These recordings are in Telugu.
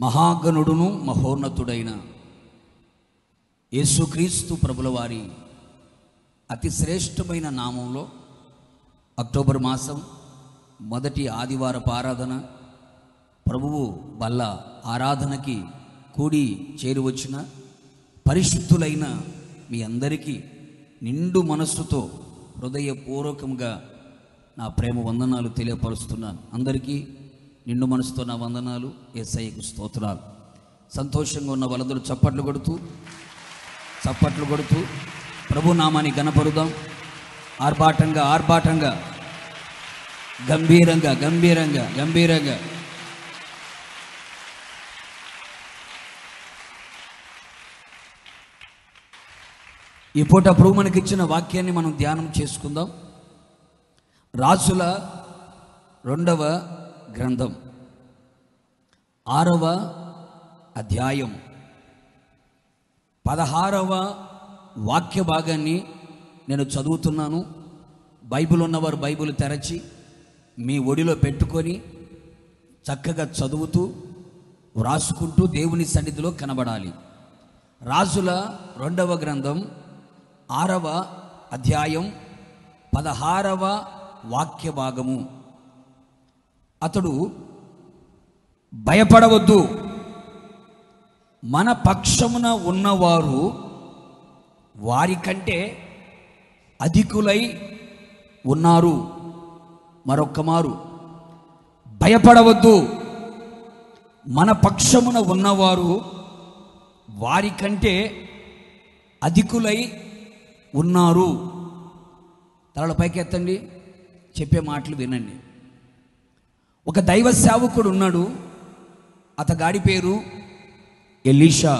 మహాగణుడును మహోన్నతుడైన యేసుక్రీస్తు ప్రభుల వారి అతి శ్రేష్టమైన నామంలో అక్టోబర్ మాసం మొదటి ఆదివారపు ఆరాధన ప్రభువు వల్ల ఆరాధనకి కూడి చేరి వచ్చిన పరిశుద్ధులైన మీ అందరికీ నిండు మనస్సుతో హృదయపూర్వకంగా నా ప్రేమ వందనాలు తెలియపరుస్తున్నాను అందరికీ నిండు మనసుతో నా వందనాలు ఎస్ఐకు స్తోత్రాలు సంతోషంగా ఉన్న వాళ్ళందరూ చప్పట్లు కొడుతూ చప్పట్లు కొడుతూ ప్రభు నామాన్ని గణపరుదాం ఆర్భాటంగా ఆర్భాటంగా గంభీరంగా గంభీరంగా గంభీరంగా ఈ పూట ప్రభు మనకి ఇచ్చిన వాక్యాన్ని మనం ధ్యానం చేసుకుందాం రాజుల రెండవ గ్రంథం ఆరవ అధ్యాయం పదహారవ వాక్య భాగాన్ని నేను చదువుతున్నాను బైబిల్ ఉన్నవారు బైబిల్ తెరచి మీ ఒడిలో పెట్టుకొని చక్కగా చదువుతూ వ్రాసుకుంటూ దేవుని సన్నిధిలో కనబడాలి రాజుల రెండవ గ్రంథం ఆరవ అధ్యాయం పదహారవ వాక్య భాగము అతడు భయపడవద్దు మన పక్షమున ఉన్నవారు వారికంటే అధికులై ఉన్నారు మరొక్క మారు భయపడవద్దు మన పక్షమున ఉన్నవారు వారికంటే అధికులై ఉన్నారు తలల పైకి ఎత్తండి చెప్పే మాటలు వినండి ఒక దైవ సేవకుడు ఉన్నాడు అతగాడి పేరు ఎలీషా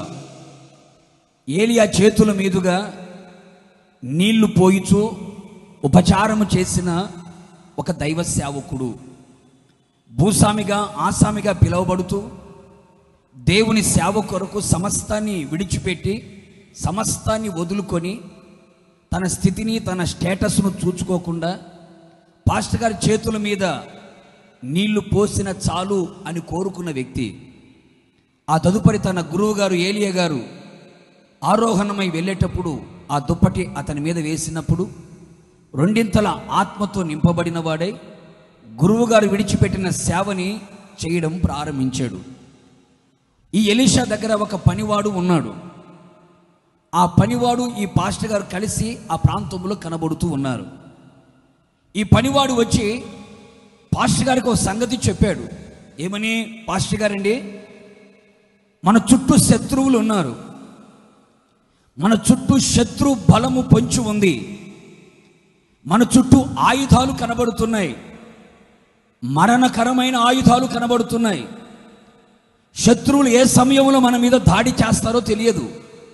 ఏలియా చేతుల మీదుగా నీళ్లు పోయిచు ఉపచారము చేసిన ఒక దైవ సేవకుడు భూస్వామిగా ఆసామిగా పిలువబడుతూ దేవుని సేవ కొరకు సమస్తాన్ని విడిచిపెట్టి సమస్తాన్ని వదులుకొని తన స్థితిని తన స్టేటస్ను చూచుకోకుండా పాస్టర్ గారి చేతుల మీద నీళ్లు పోసిన చాలు అని కోరుకున్న వ్యక్తి ఆ తదుపరి తన గురువు గారు ఏలియ గారు ఆరోహణమై వెళ్ళేటప్పుడు ఆ దుప్పటి అతని మీద వేసినప్పుడు రెండింతల ఆత్మతో నింపబడిన వాడై గురువుగారు విడిచిపెట్టిన సేవని చేయడం ప్రారంభించాడు ఈ ఎలీషా దగ్గర ఒక పనివాడు ఉన్నాడు ఆ పనివాడు ఈ పాస్టర్ గారు కలిసి ఆ ప్రాంతంలో కనబడుతూ ఉన్నారు ఈ పనివాడు వచ్చి పాస్టర్ గారికి ఒక సంగతి చెప్పాడు ఏమని పాస్టర్ గారండి మన చుట్టూ శత్రువులు ఉన్నారు మన చుట్టూ శత్రు బలము పొంచి ఉంది మన చుట్టూ ఆయుధాలు కనబడుతున్నాయి మరణకరమైన ఆయుధాలు కనబడుతున్నాయి శత్రువులు ఏ సమయంలో మన మీద దాడి చేస్తారో తెలియదు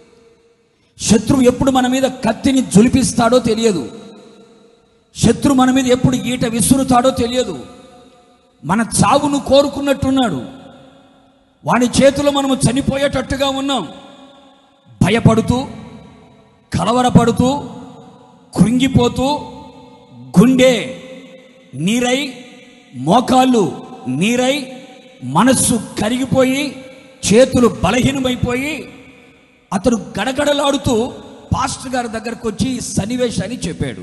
శత్రువు ఎప్పుడు మన మీద కత్తిని జులిపిస్తాడో తెలియదు శత్రు మన మీద ఎప్పుడు ఈట విసురుతాడో తెలియదు మన చావును కోరుకున్నట్టున్నాడు వాని చేతిలో మనము చనిపోయేటట్టుగా ఉన్నాం భయపడుతూ కలవరపడుతూ కృంగిపోతూ గుండె నీరై మోకాళ్ళు నీరై మనస్సు కరిగిపోయి చేతులు బలహీనమైపోయి అతడు గడగడలాడుతూ పాస్టర్ గారి దగ్గరకు వచ్చి ఈ సన్నివేశాన్ని చెప్పాడు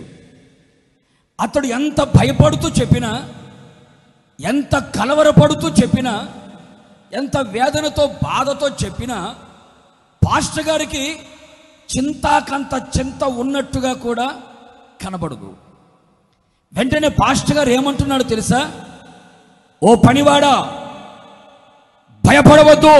అతడు ఎంత భయపడుతూ చెప్పినా ఎంత కలవరపడుతూ చెప్పినా ఎంత వేదనతో బాధతో చెప్పినా పాస్టర్ గారికి చింతాకంత చింత ఉన్నట్టుగా కూడా కనబడదు వెంటనే పాస్టర్ గారు ఏమంటున్నాడు తెలుసా ఓ పనివాడా భయపడవద్దు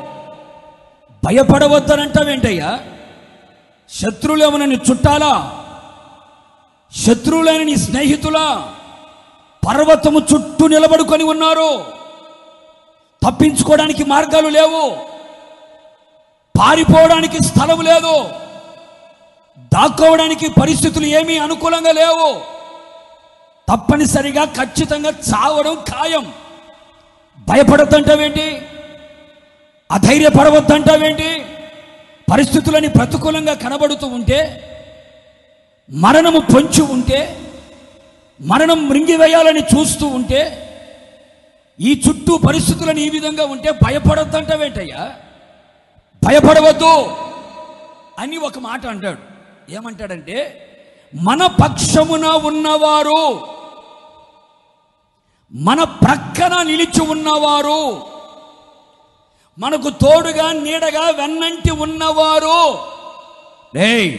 భయపడవద్దనంటావేంటయ్యా శత్రువులు ఏమైనా నీ చుట్టాలా శత్రువులైన నీ స్నేహితులా పర్వతము చుట్టూ నిలబడుకొని ఉన్నారు తప్పించుకోవడానికి మార్గాలు లేవు పారిపోవడానికి స్థలం లేదు దాక్కోవడానికి పరిస్థితులు ఏమీ అనుకూలంగా లేవు తప్పనిసరిగా ఖచ్చితంగా చావడం ఖాయం భయపడద్దంటావేంటి అధైర్యపడవద్దంటావేంటి పరిస్థితులని ప్రతికూలంగా కనబడుతూ ఉంటే మరణము పొంచి ఉంటే మరణం మృంగివేయాలని చూస్తూ ఉంటే ఈ చుట్టూ పరిస్థితులను ఈ విధంగా ఉంటే భయపడొద్దంటావేంటయ్యా భయపడవద్దు అని ఒక మాట అంటాడు ఏమంటాడంటే మన పక్షమున ఉన్నవారు మన ప్రక్కన నిలిచి ఉన్నవారు మనకు తోడుగా నీడగా వెన్నంటి ఉన్నవారు డేయ్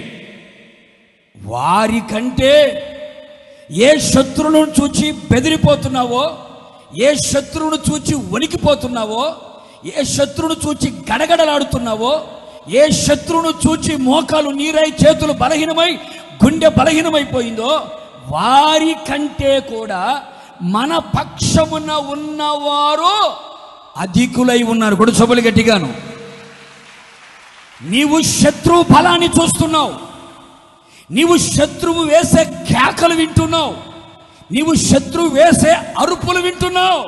వారికంటే ఏ శత్రువును చూచి బెదిరిపోతున్నావో ఏ శత్రువును చూచి వణికిపోతున్నావో ఏ శత్రువును చూచి గడగడలాడుతున్నావో ఏ శత్రువును చూచి మోకాలు నీరై చేతులు బలహీనమై గుండె బలహీనమైపోయిందో వారి కంటే కూడా మన పక్షమున ఉన్నవారు అధికులై ఉన్నారు కూడా సభలు గట్టిగాను నీవు శత్రు బలాన్ని చూస్తున్నావు నీవు శత్రువు వేసే కేకలు వింటున్నావు నీవు శత్రువు వేసే అరుపులు వింటున్నావు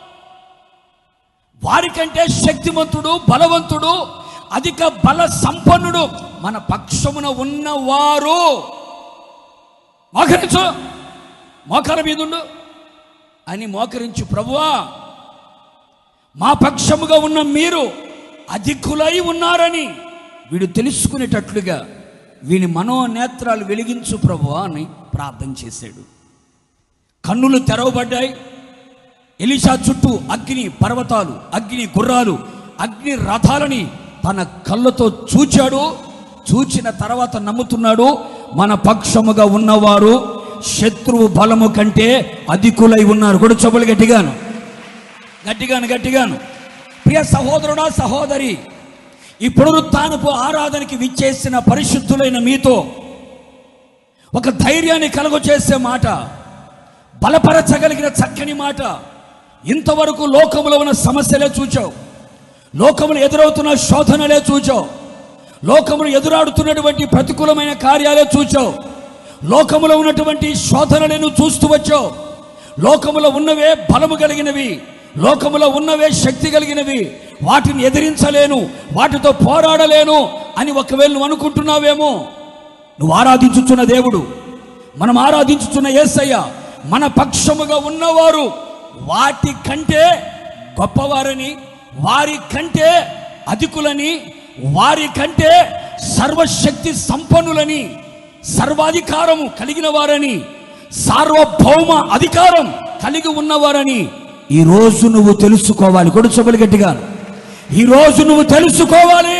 వారికంటే శక్తిమంతుడు బలవంతుడు అధిక బల సంపన్నుడు మన పక్షమున ఉన్నవారు మోకరించు మోకర మీదుండు అని మోకరించు ప్రభువా మా పక్షముగా ఉన్న మీరు అధికులై ఉన్నారని వీడు తెలుసుకునేటట్లుగా వీని మనోనేత్రాలు వెలిగించు ప్రభువా అని ప్రార్థన చేశాడు కన్నులు తెరవబడ్డాయి ఎలిషా చుట్టూ అగ్ని పర్వతాలు అగ్ని గుర్రాలు అగ్ని రథాలని తన కళ్ళతో చూచాడు చూచిన తర్వాత నమ్ముతున్నాడు మన పక్షముగా ఉన్నవారు శత్రువు బలము కంటే అధికులై ఉన్నారు కూడా చెప్పులు గట్టిగాను గట్టిగాను గట్టిగాను ప్రియ సహోదరుడా సహోదరి ఈ పునరుత్నపు ఆరాధనకి విచ్చేసిన పరిశుద్ధులైన మీతో ఒక ధైర్యాన్ని కలుగ చేసే మాట బలపరచగలిగిన చక్కని మాట ఇంతవరకు లోకములో ఉన్న సమస్యలే చూచావు లోకములు ఎదురవుతున్న శోధనలే చూచావు లోకములు ఎదురాడుతున్నటువంటి ప్రతికూలమైన కార్యాలే చూచావు లోకములో ఉన్నటువంటి శోధనలే నువ్వు చూస్తూ వచ్చావు లోకములో ఉన్నవే బలము కలిగినవి లోకములో ఉన్నవే శక్తి కలిగినవి వాటిని ఎదిరించలేను వాటితో పోరాడలేను అని ఒకవేళ నువ్వు అనుకుంటున్నావేమో నువ్వు ఆరాధించుచున్న దేవుడు మనం ఆరాధించుచున్న యేసయ్య మన పక్షముగా ఉన్నవారు వాటి కంటే గొప్పవారని వారి కంటే అధికులని వారి కంటే సర్వశక్తి సంపన్నులని సర్వాధికారము కలిగిన వారని సార్వభౌమ అధికారం కలిగి ఉన్నవారని ఈ రోజు నువ్వు తెలుసుకోవాలి కొడుచబలి గట్టిగా ఈ రోజు నువ్వు తెలుసుకోవాలి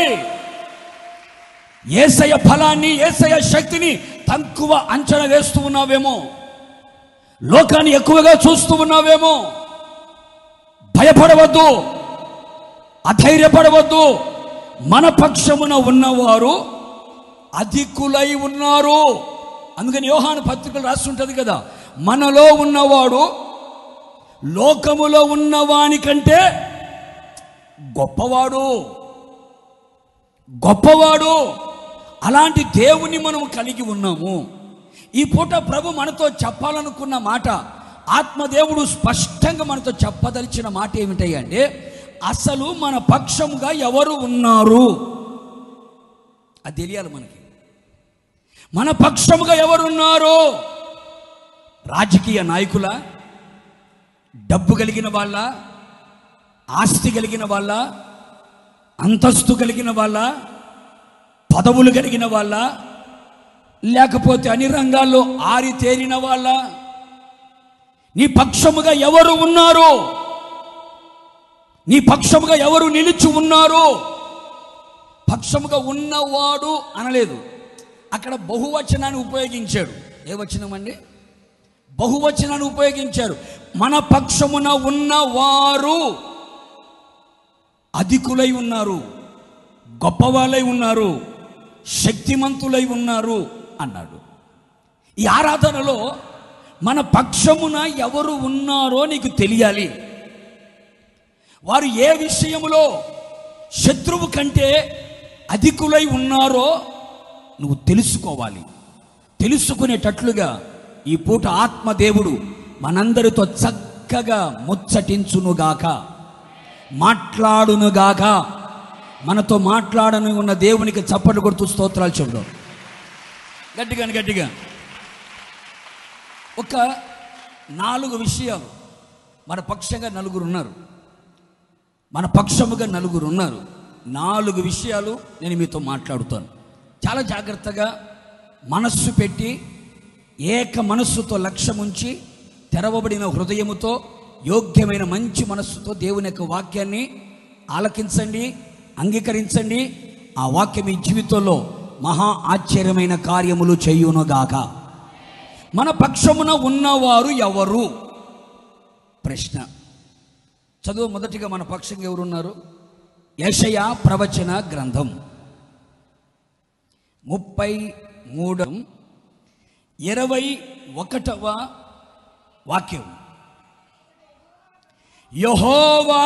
ఏసయ ఫలాన్ని ఏసయ శక్తిని తక్కువ అంచనా వేస్తూ ఉన్నావేమో లోకాన్ని ఎక్కువగా చూస్తూ ఉన్నావేమో భయపడవద్దు అధైర్యపడవద్దు మన పక్షమున ఉన్నవారు అధికులై ఉన్నారు అందుకని యోహాను పత్రికలు రాస్తుంటది కదా మనలో ఉన్నవాడు లోకములో ఉన్నవాని కంటే గొప్పవాడు గొప్పవాడు అలాంటి దేవుని మనం కలిగి ఉన్నాము ఈ పూట ప్రభు మనతో చెప్పాలనుకున్న మాట ఆత్మదేవుడు స్పష్టంగా మనతో చెప్పదలిచిన మాట ఏమిటంటే అసలు మన పక్షముగా ఎవరు ఉన్నారు అది తెలియాలి మనకి మన పక్షముగా ఎవరున్నారు రాజకీయ నాయకుల డబ్బు కలిగిన వాళ్ళ ఆస్తి కలిగిన వాళ్ళ అంతస్తు కలిగిన వాళ్ళ పదవులు కలిగిన వాళ్ళ లేకపోతే అన్ని రంగాల్లో ఆరితేరిన వాళ్ళ నీ పక్షముగా ఎవరు ఉన్నారు నీ పక్షముగా ఎవరు నిలిచి ఉన్నారు పక్షముగా ఉన్నవాడు అనలేదు అక్కడ బహువచనాన్ని ఉపయోగించాడు ఏ వచనం అండి బహువచనాన్ని ఉపయోగించారు మన పక్షమున ఉన్నవారు అధికులై ఉన్నారు గొప్పవాళ్ళై ఉన్నారు శక్తిమంతులై ఉన్నారు అన్నాడు ఈ ఆరాధనలో మన పక్షమున ఎవరు ఉన్నారో నీకు తెలియాలి వారు ఏ విషయములో శత్రువు కంటే అధికులై ఉన్నారో నువ్వు తెలుసుకోవాలి తెలుసుకునేటట్లుగా ఈ పూట ఆత్మదేవుడు మనందరితో చక్కగా ముచ్చటించునుగాక మాట్లాడునుగాక మనతో మాట్లాడని ఉన్న దేవునికి చప్పట్లు కొడుతూ స్తోత్రాలు చెబుదాం గట్టిగా గట్టిగా ఒక నాలుగు విషయాలు మన పక్షంగా నలుగురు ఉన్నారు మన పక్షముగా నలుగురు ఉన్నారు నాలుగు విషయాలు నేను మీతో మాట్లాడుతాను చాలా జాగ్రత్తగా మనస్సు పెట్టి ఏక మనస్సుతో లక్ష్యం ఉంచి తెరవబడిన హృదయముతో యోగ్యమైన మంచి మనస్సుతో దేవుని యొక్క వాక్యాన్ని ఆలకించండి అంగీకరించండి ఆ వాక్యం మీ జీవితంలో మహా ఆశ్చర్యమైన కార్యములు చేయునుగాక మన పక్షమున ఉన్నవారు ఎవరు ప్రశ్న చదువు మొదటిగా మన పక్షంగా ఎవరున్నారు యషయ ప్రవచన గ్రంథం ముప్పై మూడు ఇరవై ఒకటవ వాక్యం యహోవా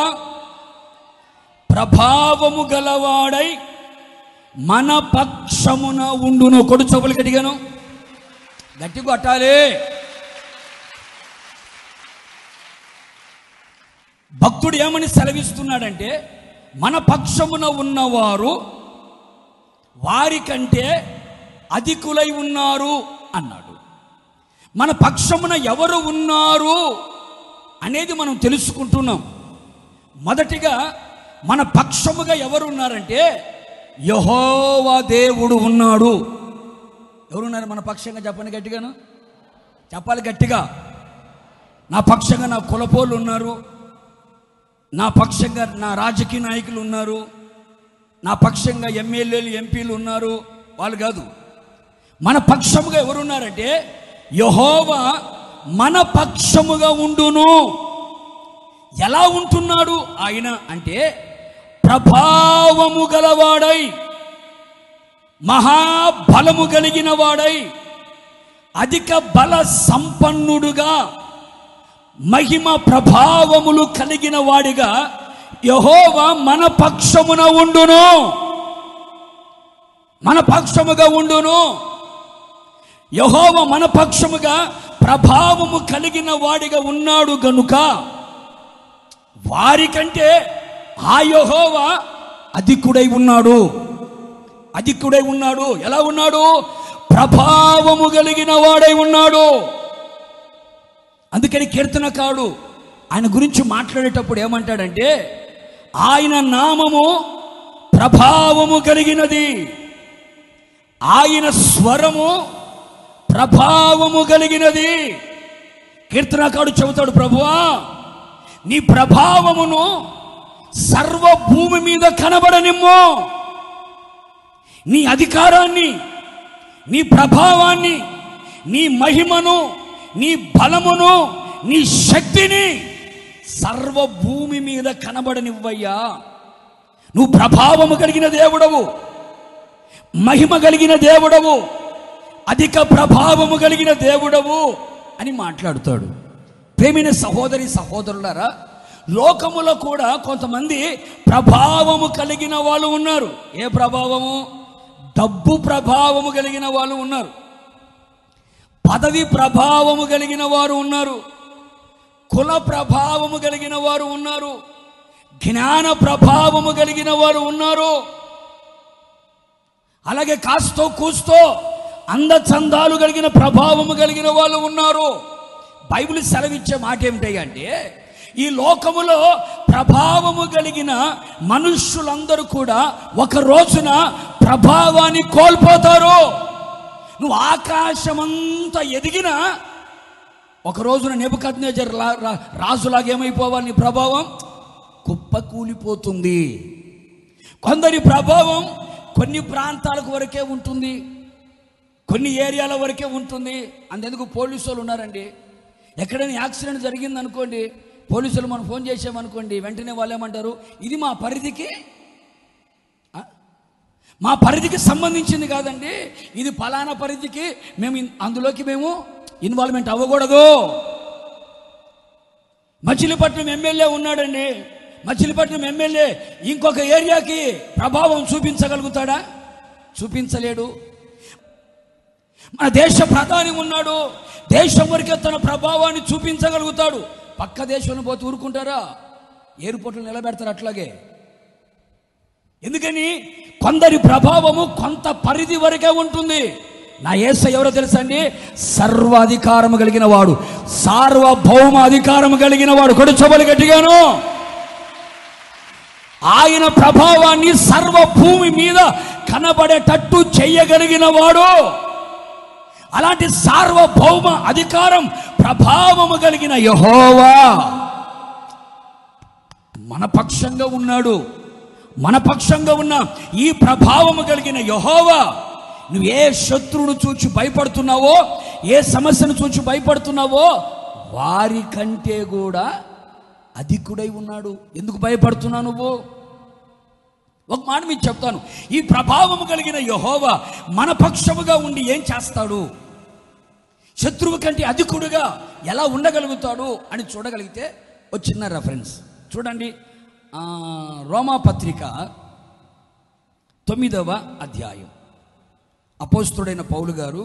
ప్రభావము గలవాడై మన పక్షమున ఉండును కొడు చెవులు గట్టిగాను గట్టి కొట్టాలి భక్తుడు ఏమని సెలవిస్తున్నాడంటే మన పక్షమున ఉన్నవారు వారికంటే అధికులై ఉన్నారు అన్నాడు మన పక్షమున ఎవరు ఉన్నారు అనేది మనం తెలుసుకుంటున్నాం మొదటిగా మన పక్షముగా ఎవరు ఉన్నారంటే యహోవా దేవుడు ఉన్నాడు ఎవరున్నారు మన పక్షంగా చెప్పండి గట్టిగాను చెప్పాలి గట్టిగా నా పక్షంగా నా కులపోళ్ళు ఉన్నారు నా పక్షంగా నా రాజకీయ నాయకులు ఉన్నారు నా పక్షంగా ఎమ్మెల్యేలు ఎంపీలు ఉన్నారు వాళ్ళు కాదు మన పక్షముగా ఎవరున్నారంటే యహోవా మన పక్షముగా ఉండును ఎలా ఉంటున్నాడు ఆయన అంటే ప్రభావము గలవాడై మహాబలము కలిగిన వాడై అధిక బల సంపన్నుడుగా మహిమ ప్రభావములు కలిగిన వాడిగా యహోవా మన పక్షమున ఉండును మన పక్షముగా ఉండును యహోవ మన పక్షముగా ప్రభావము కలిగిన వాడిగా ఉన్నాడు గనుక వారికంటే ఆ యహోవా అధికుడై ఉన్నాడు అధికుడై ఉన్నాడు ఎలా ఉన్నాడు ప్రభావము కలిగిన వాడై ఉన్నాడు అందుకని కీర్తనకాడు ఆయన గురించి మాట్లాడేటప్పుడు ఏమంటాడంటే ఆయన నామము ప్రభావము కలిగినది ఆయన స్వరము ప్రభావము కలిగినది కీర్తనకాడు చెబుతాడు ప్రభువా నీ ప్రభావమును సర్వ భూమి మీద కనబడనిమ్ము నీ అధికారాన్ని నీ ప్రభావాన్ని నీ మహిమను నీ బలమును నీ శక్తిని సర్వ భూమి మీద కనబడనివ్వయ్యా నువ్వు ప్రభావము కలిగిన దేవుడవు మహిమ కలిగిన దేవుడవు అధిక ప్రభావము కలిగిన దేవుడవు అని మాట్లాడుతాడు ప్రేమిన సహోదరి సహోదరులారా లోకములో కూడా కొంతమంది ప్రభావము కలిగిన వాళ్ళు ఉన్నారు ఏ ప్రభావము డబ్బు ప్రభావము కలిగిన వాళ్ళు ఉన్నారు పదవి ప్రభావము కలిగిన వారు ఉన్నారు కుల ప్రభావము కలిగిన వారు ఉన్నారు జ్ఞాన ప్రభావము కలిగిన వారు ఉన్నారు అలాగే కాస్తో కూస్తో అందచందాలు కలిగిన ప్రభావము కలిగిన వాళ్ళు ఉన్నారు బైబిల్ సెలవిచ్చే మాట ఏమిటంటే ఈ లోకములో ప్రభావము కలిగిన మనుష్యులందరూ కూడా ఒక రోజున ప్రభావాన్ని కోల్పోతారు నువ్వు ఆకాశమంతా ఎదిగినా ఒక రోజున నెబుకద్నేజర్ రాజులాగా ఏమైపోవాలి నీ ప్రభావం కుప్ప కూలిపోతుంది కొందరి ప్రభావం కొన్ని ప్రాంతాలకు వరకే ఉంటుంది కొన్ని ఏరియాల వరకే ఉంటుంది అంతెందుకు పోలీసు వాళ్ళు ఉన్నారండి ఎక్కడైనా యాక్సిడెంట్ జరిగింది అనుకోండి పోలీసులు మనం ఫోన్ చేసామనుకోండి వెంటనే వాళ్ళు ఏమంటారు ఇది మా పరిధికి ఆ? మా పరిధికి సంబంధించింది కాదండి ఇది ఫలానా పరిధికి మేము ఇన్- అందులోకి మేము ఇన్వాల్వ్మెంట్ అవ్వకూడదు మచిలీపట్నం ఎమ్మెల్యే ఉన్నాడండి మచిలీపట్నం ఎమ్మెల్యే ఇంకొక ఏరియాకి ప్రభావం చూపించగలుగుతాడా చూపించలేడు మన దేశ ప్రధాని ఉన్నాడు దేశం వరకే తన ప్రభావాన్ని చూపించగలుగుతాడు పక్క దేశంలో పోతే ఊరుకుంటారా ఎయిర్పోర్ట్లు నిలబెడతారు అట్లాగే ఎందుకని కొందరి ప్రభావము కొంత పరిధి వరకే ఉంటుంది నా ఏస ఎవరో తెలుసా అండి సర్వాధికారము కలిగిన వాడు సార్వభౌమ అధికారము కలిగిన వాడు కొడుచబలి గట్టిగాను ఆయన ప్రభావాన్ని సర్వ భూమి మీద కనబడేటట్టు చెయ్యగలిగిన వాడు అలాంటి సార్వభౌమ అధికారం ప్రభావము కలిగిన యహోవా మన పక్షంగా ఉన్నాడు మన పక్షంగా ఉన్న ఈ ప్రభావము కలిగిన యహోవా నువ్వు ఏ శత్రువును చూచి భయపడుతున్నావో ఏ సమస్యను చూచి భయపడుతున్నావో వారి కంటే కూడా అధికుడై ఉన్నాడు ఎందుకు భయపడుతున్నావు నువ్వు ఒక మాట మీకు చెప్తాను ఈ ప్రభావము కలిగిన యహోవా మన పక్షముగా ఉండి ఏం చేస్తాడు శత్రువు కంటే అధికుడుగా ఎలా ఉండగలుగుతాడు అని చూడగలిగితే ఒక చిన్న రెఫరెన్స్ చూడండి ఆ, రోమా పత్రిక తొమ్మిదవ అధ్యాయం అపోస్తుడైన పౌలు గారు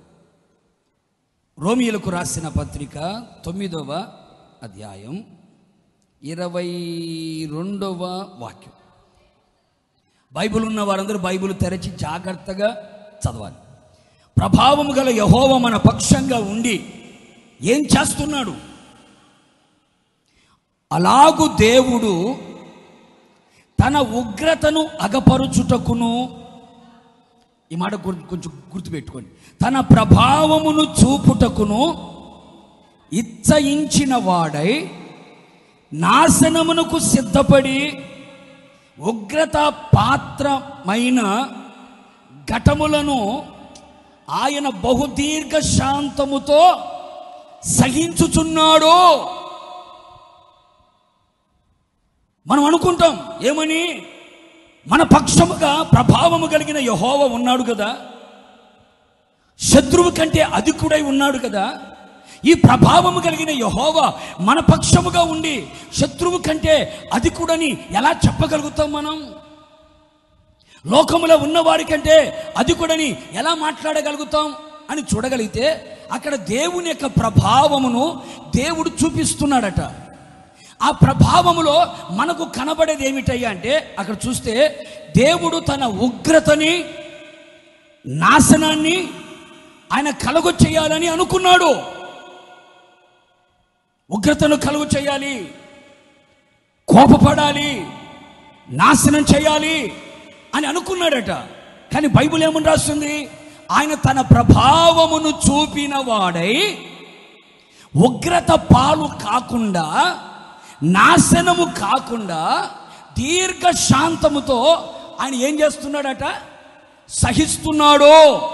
రోమియోలకు రాసిన పత్రిక తొమ్మిదవ అధ్యాయం ఇరవై రెండవ వాక్యం బైబిల్ ఉన్న వారందరూ బైబిల్ తెరచి జాగ్రత్తగా చదవాలి ప్రభావము గల యహోవ మన పక్షంగా ఉండి ఏం చేస్తున్నాడు అలాగు దేవుడు తన ఉగ్రతను అగపరుచుటకును ఈ మాట గుర్- కొంచెం గుర్తుపెట్టుకోండి తన ప్రభావమును చూపుటకును ఇచ్చయించిన వాడై నాశనమునకు సిద్ధపడి ఉగ్రత పాత్రమైన ఘటములను ఆయన బహుదీర్ఘ శాంతముతో సహించుచున్నాడు మనం అనుకుంటాం ఏమని మన పక్షముగా ప్రభావము కలిగిన యహోవ ఉన్నాడు కదా శత్రువు కంటే అధికుడై ఉన్నాడు కదా ఈ ప్రభావము కలిగిన యహోవ మన పక్షముగా ఉండి శత్రువు కంటే అధికుడని ఎలా చెప్పగలుగుతాం మనం లోకములో ఉన్నవారి కంటే అధికుడని ఎలా మాట్లాడగలుగుతాం అని చూడగలిగితే అక్కడ దేవుని యొక్క ప్రభావమును దేవుడు చూపిస్తున్నాడట ఆ ప్రభావములో మనకు కనబడేది ఏమిటయ్యా అంటే అక్కడ చూస్తే దేవుడు తన ఉగ్రతని నాశనాన్ని ఆయన కలుగు చేయాలని అనుకున్నాడు ఉగ్రతను కలుగు చేయాలి కోపపడాలి నాశనం చేయాలి అని అనుకున్నాడట కానీ బైబిల్ ఏమని రాస్తుంది ఆయన తన ప్రభావమును చూపిన వాడై ఉగ్రత పాలు కాకుండా నాశనము కాకుండా దీర్ఘ శాంతముతో ఆయన ఏం చేస్తున్నాడట సహిస్తున్నాడు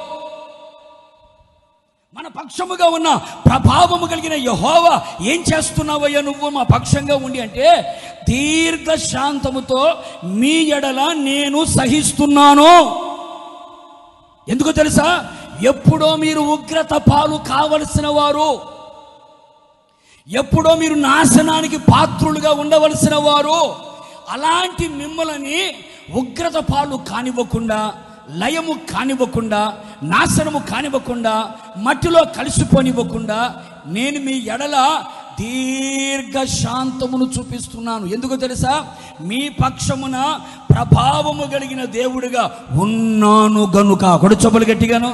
మన పక్షముగా ఉన్న ప్రభావము కలిగిన యహోవా ఏం చేస్తున్నావయ్యా నువ్వు మా పక్షంగా ఉండి అంటే దీర్ఘ శాంతముతో మీ ఎడల నేను సహిస్తున్నాను ఎందుకో తెలుసా ఎప్పుడో మీరు ఉగ్రత పాలు కావలసిన వారు ఎప్పుడో మీరు నాశనానికి పాత్రులుగా ఉండవలసిన వారు అలాంటి మిమ్మల్ని ఉగ్రత పాలు కానివ్వకుండా లయము కానివ్వకుండా నాశనము కానివ్వకుండా మట్టిలో కలిసిపోనివ్వకుండా నేను మీ ఎడల దీర్ఘ శాంతమును చూపిస్తున్నాను ఎందుకో తెలుసా మీ పక్షమున ప్రభావము కలిగిన దేవుడిగా ఉన్నాను గనుక కొడుచొబ్బలు గట్టిగాను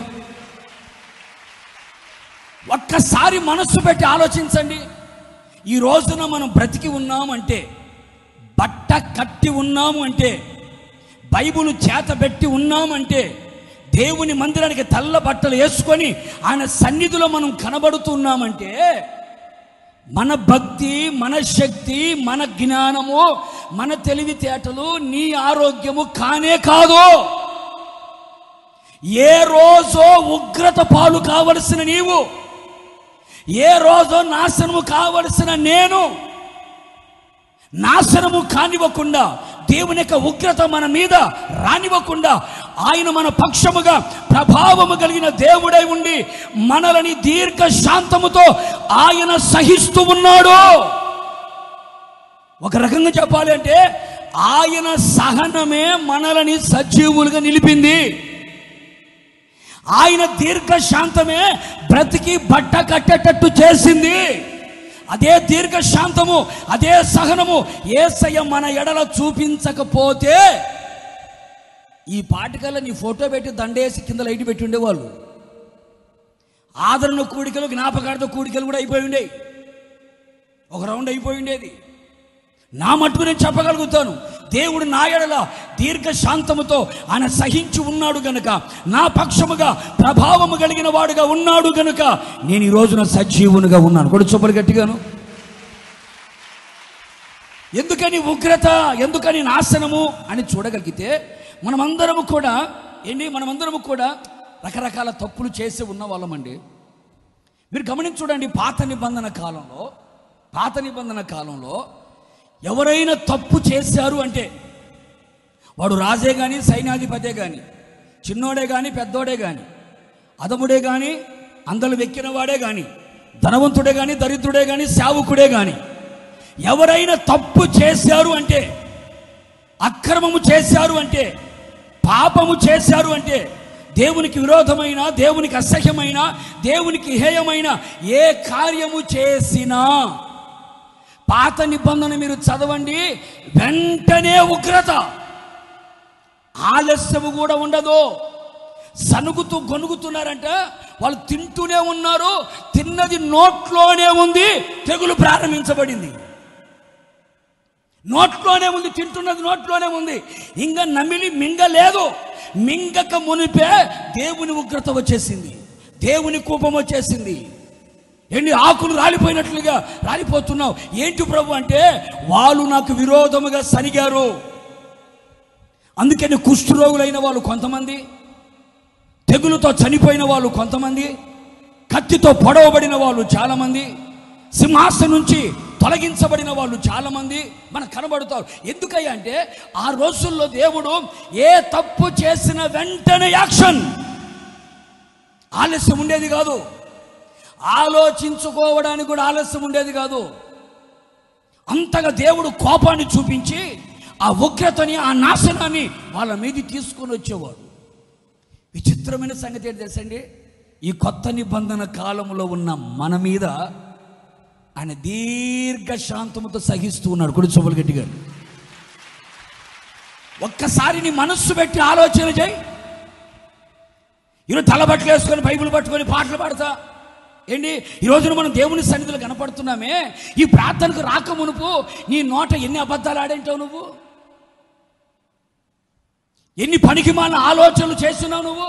ఒక్కసారి మనస్సు పెట్టి ఆలోచించండి ఈ రోజున మనం బ్రతికి ఉన్నామంటే బట్ట కట్టి ఉన్నాము అంటే బైబుల్ చేతబెట్టి ఉన్నామంటే దేవుని మందిరానికి తెల్ల బట్టలు వేసుకొని ఆయన సన్నిధిలో మనం కనబడుతున్నామంటే మన భక్తి మన శక్తి మన జ్ఞానము మన తెలివితేటలు నీ ఆరోగ్యము కానే కాదు ఏ రోజో ఉగ్రత పాలు కావలసిన నీవు ఏ రోజో నాశనము కావలసిన నేను నాశనము కానివ్వకుండా దేవుని యొక్క ఉగ్రత మన మీద రానివ్వకుండా ఆయన మన పక్షముగా ప్రభావము కలిగిన దేవుడై ఉండి మనలని దీర్ఘ శాంతముతో ఆయన సహిస్తూ ఉన్నాడు ఒక రకంగా చెప్పాలి అంటే ఆయన సహనమే మనలని సజీవులుగా నిలిపింది ఆయన దీర్ఘ శాంతమే బ్రతికి బట్ట కట్టేటట్టు చేసింది అదే దీర్ఘ శాంతము అదే సహనము ఏసయ్య మన ఎడల చూపించకపోతే ఈ పాటికల్లా నీ ఫోటో పెట్టి దండేసి కింద లైట్ పెట్టి ఉండేవాళ్ళు ఆదరణ కూడికలు జ్ఞాపకార్థ కూడికలు కూడా అయిపోయి ఉండేవి ఒక రౌండ్ అయిపోయి ఉండేది నా మట్టుకు నేను చెప్పగలుగుతాను దేవుడు నా ఎడల దీర్ఘ శాంతముతో ఆయన సహించి ఉన్నాడు గనుక నా పక్షముగా ప్రభావము కలిగిన వాడుగా ఉన్నాడు గనుక నేను ఈ రోజున సజీవునిగా ఉన్నాను కూడా చూపలు గట్టిగాను ఎందుకని ఉగ్రత ఎందుకని నాశనము అని చూడగలిగితే మనమందరము కూడా ఏంటి మనమందరము కూడా రకరకాల తప్పులు చేసి ఉన్న వాళ్ళమండి మీరు గమనించి చూడండి పాత నిబంధన కాలంలో పాత నిబంధన కాలంలో ఎవరైనా తప్పు చేశారు అంటే వాడు రాజే కానీ సైన్యాధిపతే కానీ చిన్నోడే కానీ పెద్దోడే కానీ అదముడే కానీ అందలు వెక్కిన వాడే కానీ ధనవంతుడే కానీ దరిద్రుడే కానీ సేవకుడే కానీ ఎవరైనా తప్పు చేశారు అంటే అక్రమము చేశారు అంటే పాపము చేశారు అంటే దేవునికి విరోధమైన దేవునికి అసహ్యమైన దేవునికి హేయమైన ఏ కార్యము చేసినా పాత నిబంధన మీరు చదవండి వెంటనే ఉగ్రత ఆలస్యము కూడా ఉండదు సనుగుతూ గొనుగుతున్నారంట వాళ్ళు తింటూనే ఉన్నారు తిన్నది నోట్లోనే ఉంది తెగులు ప్రారంభించబడింది నోట్లోనే ఉంది తింటున్నది నోట్లోనే ఉంది ఇంకా నమిలి మింగలేదు మింగక మునిపే దేవుని ఉగ్రత వచ్చేసింది దేవుని కోపం వచ్చేసింది ఎన్ని ఆకులు రాలిపోయినట్లుగా రాలిపోతున్నావు ఏంటి ప్రభు అంటే వాళ్ళు నాకు విరోధముగా సరిగారు అందుకని కుష్ఠరోగులైన వాళ్ళు కొంతమంది తెగులుతో చనిపోయిన వాళ్ళు కొంతమంది కత్తితో పొడవబడిన వాళ్ళు చాలామంది సింహాసనం నుంచి తొలగించబడిన వాళ్ళు చాలామంది మనకు కనబడతారు ఎందుకయ్యా అంటే ఆ రోజుల్లో దేవుడు ఏ తప్పు చేసిన వెంటనే యాక్షన్ ఆలస్యం ఉండేది కాదు ఆలోచించుకోవడానికి కూడా ఆలస్యం ఉండేది కాదు అంతగా దేవుడు కోపాన్ని చూపించి ఆ ఉగ్రతని ఆ నాశనాన్ని వాళ్ళ మీద తీసుకొని వచ్చేవాడు విచిత్రమైన సంగతి ఏంటి తెలుసండి ఈ కొత్త నిబంధన కాలంలో ఉన్న మన మీద ఆయన దీర్ఘ శాంతముతో సహిస్తూ ఉన్నాడు కుడి చూపలు గట్టిగా ఒక్కసారి నీ మనస్సు పెట్టి ఆలోచన చేయి ఈరోజు తలబట్టలు వేసుకొని బైబిల్ పట్టుకొని పాటలు పాడతా ఏంటి ఈ రోజున మనం దేవుని సన్నిధిలో కనపడుతున్నామే ఈ ప్రార్థనకు రాక మునుపు నీ నోట ఎన్ని అబద్ధాలు ఆడేంటావు నువ్వు ఎన్ని పనికి మాలిన ఆలోచనలు చేస్తున్నావు నువ్వు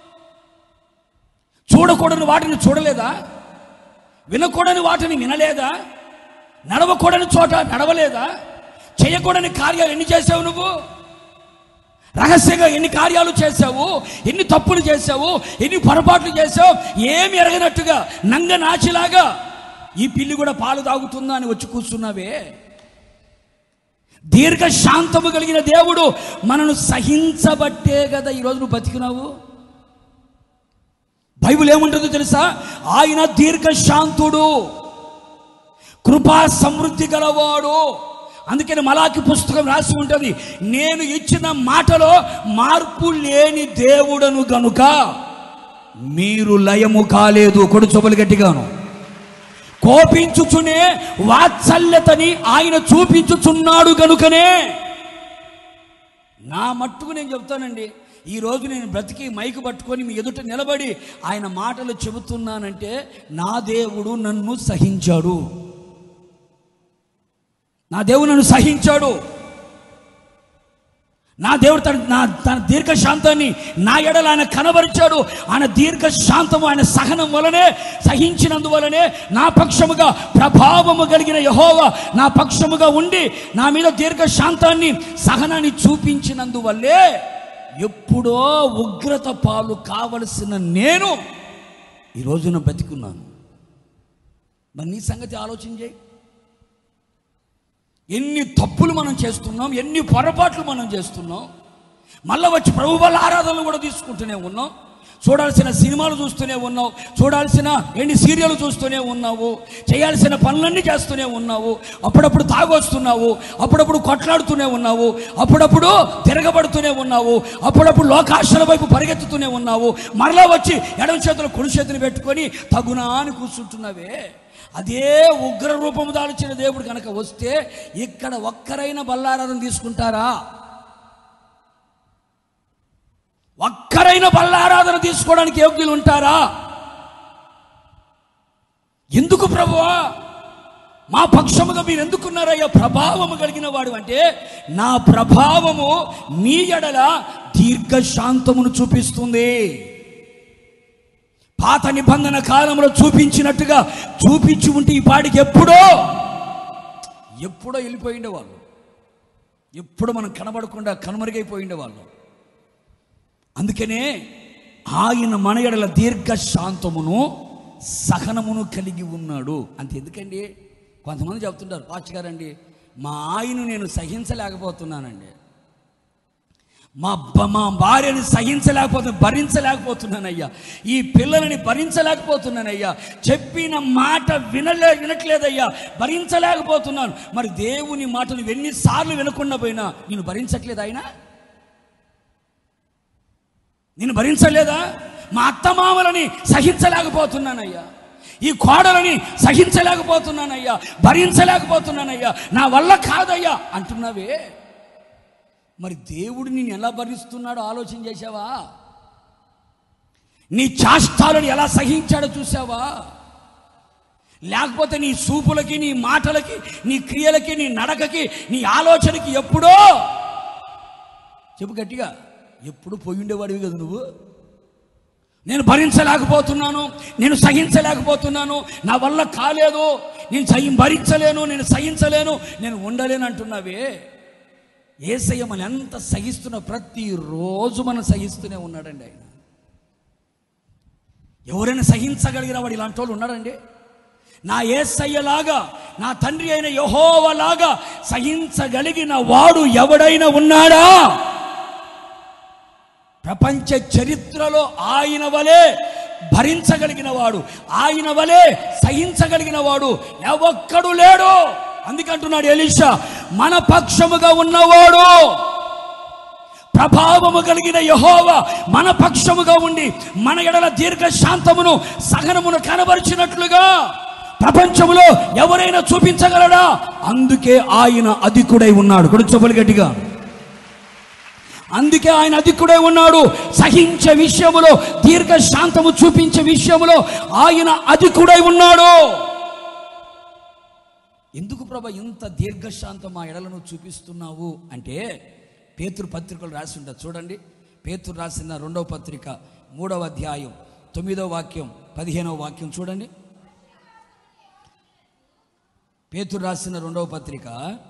చూడకూడని వాటిని చూడలేదా వినకూడని వాటిని వినలేదా నడవకూడని చోట నడవలేదా చేయకూడని కార్యాలు ఎన్ని చేసావు నువ్వు రహస్యంగా ఎన్ని కార్యాలు చేసావు ఎన్ని తప్పులు చేసావు ఎన్ని పొరపాట్లు చేసావు ఏమి ఎరగనట్టుగా నంగ నాచిలాగా ఈ పిల్లి కూడా పాలు తాగుతుందా అని వచ్చి కూర్చున్నావే దీర్ఘ శాంతము కలిగిన దేవుడు మనను సహించబట్టే కదా ఈరోజు నువ్వు బతికినావు బైబిల్ ఏముంటుందో తెలుసా ఆయన దీర్ఘ శాంతుడు కృపా సమృద్ధి గలవాడు అందుకని మలాకి పుస్తకం రాసి ఉంటుంది నేను ఇచ్చిన మాటలో మార్పు లేని దేవుడను గనుక మీరు లయము కాలేదు కొడు చూపలు గట్టిగాను కోపించుచునే వాత్సల్యతని ఆయన చూపించుచున్నాడు గనుకనే నా మట్టుకు నేను చెప్తానండి ఈ రోజు నేను బ్రతికి మైకు పట్టుకొని మీ ఎదుట నిలబడి ఆయన మాటలు చెబుతున్నానంటే నా దేవుడు నన్ను సహించాడు నా దేవుడు నన్ను సహించాడు నా దేవుడు తన నా తన దీర్ఘ శాంతాన్ని నా ఎడల ఆయన కనబరిచాడు ఆయన దీర్ఘ శాంతము ఆయన సహనం వలనే సహించినందువలనే నా పక్షముగా ప్రభావము కలిగిన యహోవ నా పక్షముగా ఉండి నా మీద దీర్ఘ శాంతాన్ని సహనాన్ని చూపించినందువల్లే ఎప్పుడో ఉగ్రత పాలు కావలసిన నేను ఈ రోజున బతికున్నాను మరి నీ సంగతి ఆలోచన చేయి ఎన్ని తప్పులు మనం చేస్తున్నాం ఎన్ని పొరపాట్లు మనం చేస్తున్నాం మళ్ళీ వచ్చి ప్రభు వల్ల ఆరాధనలు కూడా తీసుకుంటూనే ఉన్నాం చూడాల్సిన సినిమాలు చూస్తూనే ఉన్నావు చూడాల్సిన ఎన్ని సీరియల్ చూస్తూనే ఉన్నావు చేయాల్సిన పనులన్నీ చేస్తూనే ఉన్నావు అప్పుడప్పుడు తాగొస్తున్నావు అప్పుడప్పుడు కొట్లాడుతూనే ఉన్నావు అప్పుడప్పుడు తిరగబడుతూనే ఉన్నావు అప్పుడప్పుడు లోకాశల వైపు పరిగెత్తుతూనే ఉన్నావు మరలా వచ్చి ఎడమ చేతులు కుడి చేతులు పెట్టుకొని తగునా అని కూర్చుంటున్నావే అదే ఉగ్ర రూపము దాల్చిన దేవుడు కనుక వస్తే ఇక్కడ ఒక్కరైనా బల్లారాధన తీసుకుంటారా ఒక్కరైనా బల్లారాధన తీసుకోవడానికి యోగ్యులు ఉంటారా ఎందుకు ప్రభువా మా పక్షముగా మీరు ఎందుకున్నారయ్యా ప్రభావము కలిగిన వాడు అంటే నా ప్రభావము నీ ఎడల దీర్ఘశాంతమును చూపిస్తుంది పాత నిబంధన కాలంలో చూపించినట్టుగా చూపించి ఉంటే ఈ పాటికి ఎప్పుడో ఎప్పుడో వెళ్ళిపోయిండే వాళ్ళు ఎప్పుడు మనం కనబడకుండా కనుమరుగైపోయిండే వాళ్ళు అందుకనే ఆయన మన ఎడల దీర్ఘశాంతమును సహనమును కలిగి ఉన్నాడు అంత ఎందుకండి కొంతమంది చెప్తుంటారు పాస్టర్ గారండి మా ఆయను నేను సహించలేకపోతున్నానండి మా బ- మా భార్యని సహించలేకపోతున్నా భరించలేకపోతున్నానయ్యా ఈ పిల్లలని భరించలేకపోతున్నానయ్యా చెప్పిన మాట వినలే వినట్లేదయ్యా భరించలేకపోతున్నాను మరి దేవుని మాట నువ్వు ఎన్నిసార్లు వినకుండా పోయినా నేను భరించట్లేదు ఆయన నేను భరించలేదా మా అత్తమామలని సహించలేకపోతున్నానయ్యా ఈ కోడలని సహించలేకపోతున్నానయ్యా భరించలేకపోతున్నానయ్యా నా వల్ల కాదయ్యా అంటున్నావే మరి దేవుడు నేను ఎలా భరిస్తున్నాడో ఆలోచన చేశావా నీ చాష్టాలను ఎలా సహించాడో చూసావా లేకపోతే నీ చూపులకి నీ మాటలకి నీ క్రియలకి నీ నడకకి నీ ఆలోచనకి ఎప్పుడో చెప్పు గట్టిగా ఎప్పుడు పోయిండేవాడివి కదా నువ్వు నేను భరించలేకపోతున్నాను నేను సహించలేకపోతున్నాను నా వల్ల కాలేదు నేను సహి భరించలేను నేను సహించలేను నేను ఉండలేను అంటున్నావే ఏసయ్య మన ఎంత సహిస్తున్న ప్రతిరోజు మనం సహిస్తూనే ఉన్నాడండి ఆయన ఎవరైనా సహించగలిగిన వాడు ఇలాంటి వాళ్ళు ఉన్నాడండి నా ఏసయ్యలాగా నా తండ్రి అయిన యహోవలాగా సహించగలిగిన వాడు ఎవడైనా ఉన్నాడా ప్రపంచ చరిత్రలో ఆయన వలె భరించగలిగిన వాడు ఆయన వలె సహించగలిగిన వాడు ఎవక్కడు లేడు అందుకంటున్నాడు ఎలీషా మన పక్షముగా ఉన్నవాడు ప్రభావము కలిగిన యహోవ మన పక్షముగా ఉండి మన ఎడల దీర్ఘశాంతమును సహనమును కనబరిచినట్లుగా ప్రపంచములో ఎవరైనా చూపించగలడా అందుకే ఆయన అధికుడై ఉన్నాడు కొడుచబలి గట్టిగా అందుకే ఆయన అధికుడై ఉన్నాడు సహించే విషయములో దీర్ఘశాంతము చూపించే విషయములో ఆయన అధికుడై ఉన్నాడు ఎందుకు ప్రభ ఇంత దీర్ఘశాంతం మా ఎడలను చూపిస్తున్నావు అంటే పేతురు పత్రికలు రాసి ఉంటుంది చూడండి పేతురు రాసిన రెండవ పత్రిక మూడవ అధ్యాయం తొమ్మిదవ వాక్యం పదిహేనవ వాక్యం చూడండి పేతురు రాసిన రెండవ పత్రిక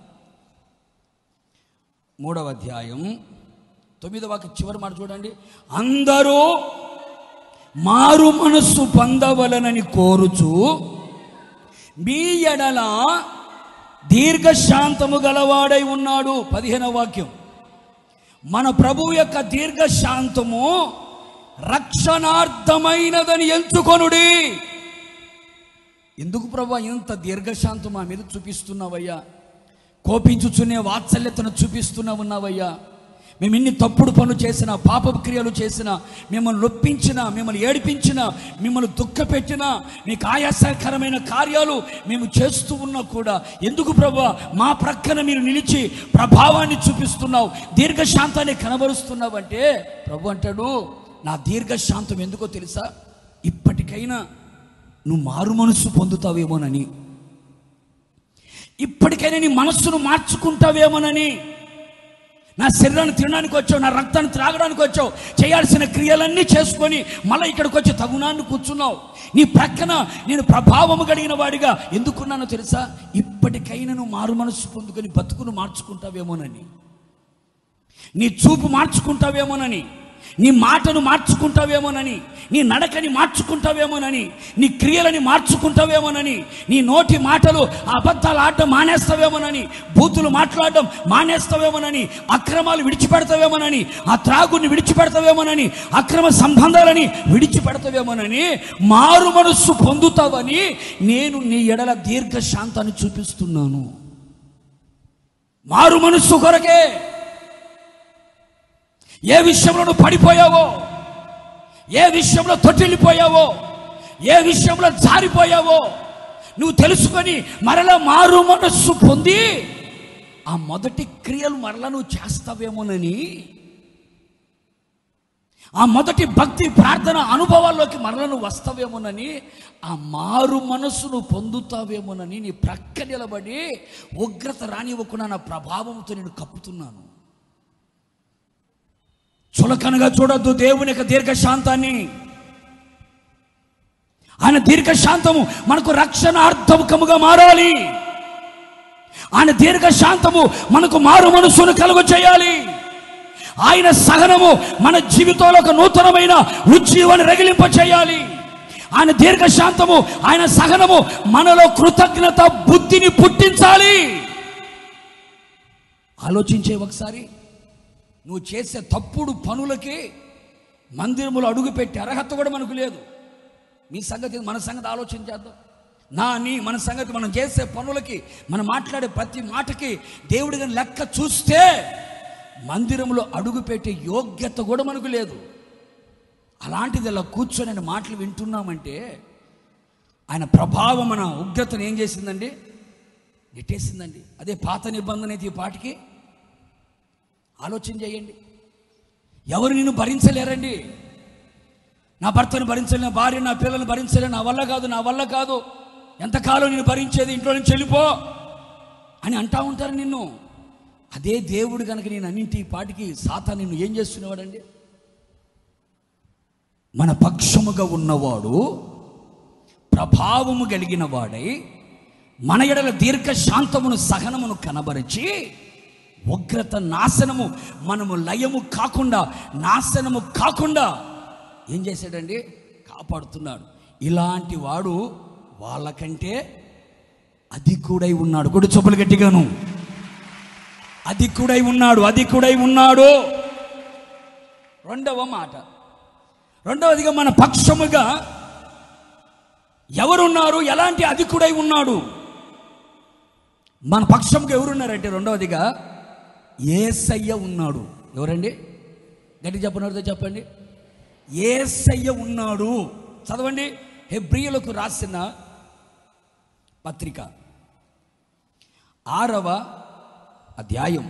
మూడవ అధ్యాయం తొమ్మిదవ వాక్యం చివరి మాట చూడండి అందరూ మారు మనస్సు పొందవలనని కోరుచు మీ ఎడల దీర్ఘశాంతము గలవాడై ఉన్నాడు పదిహేనవ వాక్యం మన ప్రభు యొక్క దీర్ఘశాంతము రక్షణార్థమైనదని ఎంచుకొనుడి ఎందుకు ప్రభు ఇంత దీర్ఘశాంతం మా మీద చూపిస్తున్నావయ్యా కోపించుచునే వాత్సల్యతను చూపిస్తున్నా ఉన్నావయ్యా మేము ఇన్ని తప్పుడు పనులు చేసిన పాప క్రియలు చేసిన మిమ్మల్ని నొప్పించిన మిమ్మల్ని ఏడిపించిన మిమ్మల్ని దుఃఖపెట్టిన మీకు ఆయాసకరమైన కార్యాలు మేము చేస్తూ ఉన్నా కూడా ఎందుకు ప్రభు మా ప్రక్కన మీరు నిలిచి ప్రభావాన్ని చూపిస్తున్నావు దీర్ఘశాంతాన్ని కనబరుస్తున్నావు అంటే ప్రభు అంటాడు నా దీర్ఘశాంతం ఎందుకో తెలుసా ఇప్పటికైనా నువ్వు మారు మనస్సు పొందుతావేమోనని ఇప్పటికైనా నీ మనస్సును మార్చుకుంటావేమోనని నా శరీరాన్ని తినడానికి వచ్చావు నా రక్తాన్ని త్రాగడానికి వచ్చావు చేయాల్సిన క్రియలన్నీ చేసుకొని మళ్ళీ ఇక్కడికి వచ్చి తగునాన్ని కూర్చున్నావు నీ ప్రక్కన నేను ప్రభావము కలిగిన వాడిగా ఎందుకున్నానో తెలుసా ఇప్పటికైనా నువ్వు మారు మనస్సు పొందుకొని బతుకును మార్చుకుంటావేమోనని నీ చూపు మార్చుకుంటావేమోనని నీ మాటను మార్చుకుంటావేమోనని నీ నడకని మార్చుకుంటావేమోనని నీ క్రియలని మార్చుకుంటావేమోనని నీ నోటి మాటలు ఆ అబద్ధాలు ఆడటం మానేస్తావేమోనని బూతులు మాట్లాడడం మానేస్తావేమోనని అక్రమాలు విడిచిపెడతావేమోనని ఆ త్రాగుని విడిచిపెడతావేమోనని అక్రమ సంబంధాలని విడిచిపెడతావేమోనని మారు మనస్సు పొందుతావని నేను నీ ఎడల దీర్ఘశాంతాన్ని చూపిస్తున్నాను మారు మనస్సు కొరకే ఏ విషయంలో నువ్వు పడిపోయావో ఏ విషయంలో తొట్టిల్లిపోయావో ఏ విషయంలో జారిపోయావో నువ్వు తెలుసుకొని మరలా మారు మనస్సు పొంది ఆ మొదటి క్రియలు మరలా నువ్వు చేస్తావేమోనని ఆ మొదటి భక్తి ప్రార్థన అనుభవాల్లోకి మరల నువ్వు వస్తావేమోనని ఆ మారు మనస్సును పొందుతావేమోనని నీ ప్రక్క నిలబడి ఉగ్రత రానివ్వకుండా నా ప్రభావంతో నేను కప్పుతున్నాను చులకనగా చూడొద్దు దేవుని యొక్క దీర్ఘశాంతాన్ని ఆయన దీర్ఘశాంతము మనకు రక్షణార్థముఖముగా మారాలి ఆయన దీర్ఘశాంతము మనకు మారు మనస్సును కలుగు చేయాలి ఆయన సహనము మన జీవితంలో ఒక నూతనమైన ఉజ్జీవాన్ని రగిలింప చేయాలి ఆయన దీర్ఘశాంతము ఆయన సహనము మనలో కృతజ్ఞత బుద్ధిని పుట్టించాలి ఆలోచించే ఒకసారి నువ్వు చేసే తప్పుడు పనులకి మందిరములు అడుగుపెట్టే అర్హత కూడా మనకు లేదు మీ సంగతి మన సంగతి ఆలోచన చేద్దాం నా నీ మన సంగతి మనం చేసే పనులకి మనం మాట్లాడే ప్రతి మాటకి దేవుడి గారి లెక్క చూస్తే మందిరంలో అడుగుపెట్టే యోగ్యత కూడా మనకు లేదు అలాంటిది ఇలా కూర్చొని ఆయన మాటలు వింటున్నామంటే ఆయన ప్రభావం మన ఉగ్రతను ఏం చేసిందండి నెట్టేసిందండి అదే పాత నిబంధన అయితే ఈ పాటికి ఆలోచన చేయండి ఎవరు నిన్ను భరించలేరండి నా భర్తను భరించలేను నా భార్య నా పిల్లల్ని భరించలేను నా వల్ల కాదు నా వల్ల కాదు ఎంతకాలం నేను భరించేది ఇంట్లో నుంచి వెళ్ళిపో అని అంటా ఉంటారు నిన్ను అదే దేవుడు కనుక నేను అన్నింటి ఈ పాటికి సాతా నిన్ను ఏం చేస్తున్నవాడండి మన పక్షముగా ఉన్నవాడు ప్రభావము కలిగిన వాడై మన ఎడల దీర్ఘ శాంతమును సహనమును కనబరిచి ఉగ్రత నాశనము మనము లయము కాకుండా నాశనము కాకుండా ఏం చేశాడండి కాపాడుతున్నాడు ఇలాంటి వాడు వాళ్ళకంటే అధికుడై ఉన్నాడు కొడు చొప్పులు గట్టిగాను అధికుడై ఉన్నాడు అధికుడై ఉన్నాడు రెండవ మాట రెండవదిగా మన పక్షముగా ఎవరున్నారు ఎలాంటి అధికుడై ఉన్నాడు మన పక్షంగా ఎవరున్నారంటే రెండవదిగా ఏసయ్య ఉన్నాడు ఎవరండి గట్టి చెప్పనడితే చెప్పండి ఏసయ్య ఉన్నాడు చదవండి హెబ్రియులకు రాసిన పత్రిక ఆరవ అధ్యాయం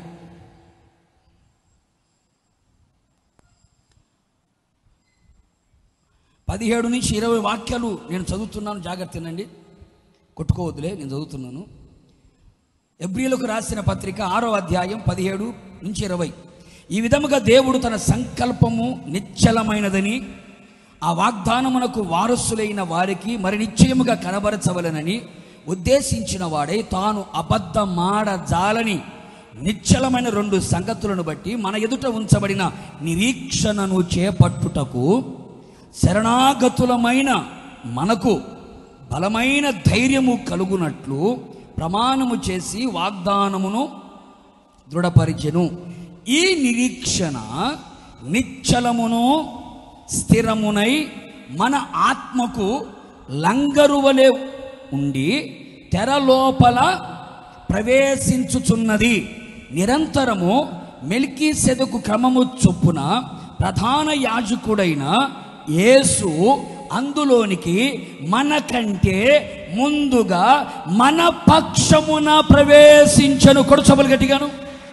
పదిహేడు నుంచి ఇరవై వాక్యాలు నేను చదువుతున్నాను జాగ్రత్తనండి కొట్టుకోవద్దులే నేను చదువుతున్నాను ఎబ్రియులకు రాసిన పత్రిక ఆరో అధ్యాయం పదిహేడు నుంచి ఇరవై ఈ విధముగా దేవుడు తన సంకల్పము నిశ్చలమైనదని ఆ వాగ్దానమునకు వారసులైన వారికి మరి నిశ్చయముగా కనబరచవలనని ఉద్దేశించిన వాడై తాను అబద్ధమాడజాలని నిశ్చలమైన రెండు సంగతులను బట్టి మన ఎదుట ఉంచబడిన నిరీక్షణను చేపట్టుటకు శరణాగతులమైన మనకు బలమైన ధైర్యము కలుగునట్లు ప్రమాణము చేసి వాగ్దానమును దృఢపరిచెను ఈ నిరీక్షణ నిశ్చలమును స్థిరమునై మన ఆత్మకు లంగరువలే ఉండి తెర లోపల ప్రవేశించుచున్నది నిరంతరము మెల్కీ సెదకు క్రమము చొప్పున ప్రధాన యాజకుడైన యేసు అందులోనికి మనకంటే ముందుగా మన పక్షమున ప్రవేశించను కొడుచబలు గట్టిగాను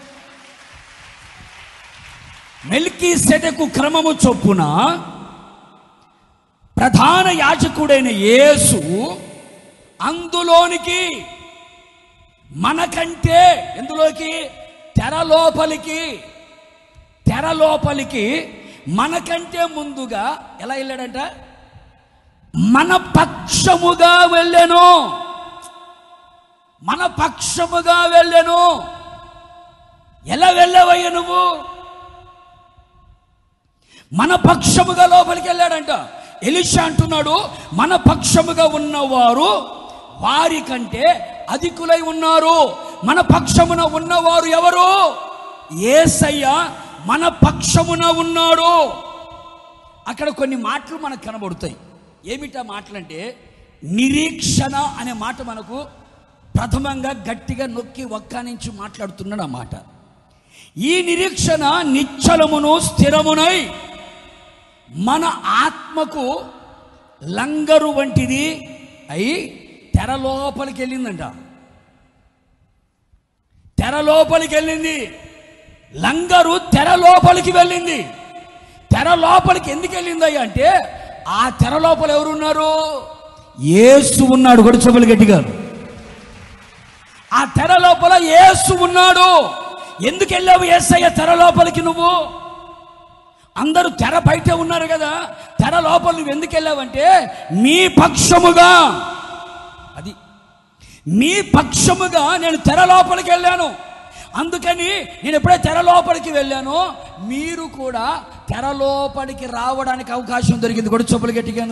మెల్కీ సెదకు క్రమము చొప్పున ప్రధాన యాజకుడైన యేసు అందులోనికి మనకంటే ఎందులోకి తెర లోపలికి తెర లోపలికి మనకంటే ముందుగా ఎలా వెళ్ళాడంట మన పక్షముగా వెళ్ళాను మన పక్షముగా వెళ్ళాను ఎలా వెళ్ళావయ్యా నువ్వు మన పక్షముగా లోపలికి వెళ్ళాడంట ఎలిషా అంటున్నాడు మన పక్షముగా ఉన్నవారు వారి కంటే అధికులై ఉన్నారు మన పక్షమున ఉన్నవారు ఎవరు ఏసయ్య మన పక్షమున ఉన్నాడు అక్కడ కొన్ని మాటలు మనకు కనబడుతాయి ఏమిటా మాటలంటే నిరీక్షణ అనే మాట మనకు ప్రథమంగా గట్టిగా నొక్కి ఒక్కానించి మాట్లాడుతున్నాడు ఆ మాట ఈ నిరీక్షణ నిశ్చలమును స్థిరమునై మన ఆత్మకు లంగరు వంటిది అయి తెర లోపలికి వెళ్ళిందంట తెర లోపలికి వెళ్ళింది లంగరు తెర లోపలికి వెళ్ళింది తెర లోపలికి ఎందుకు వెళ్ళిందయ్యా అంటే ఆ తెర లోపల ఎవరున్నారు యేసు ఉన్నాడు గొడుచబులు గట్టిగా ఆ తెర లోపల యేసు ఉన్నాడు ఎందుకు వెళ్ళావు యేసయ్య తెర లోపలికి నువ్వు అందరూ తెర బయటే ఉన్నారు కదా తెర లోపల నువ్వు ఎందుకు వెళ్ళావంటే మీ పక్షముగా అది మీ పక్షముగా నేను తెర లోపలికి వెళ్ళాను అందుకని నేను ఎప్పుడైతే తెర లోపలికి వెళ్ళానో మీరు కూడా తెర లోపలికి రావడానికి అవకాశం దొరికింది కూడా చెప్పులు గట్టిగాను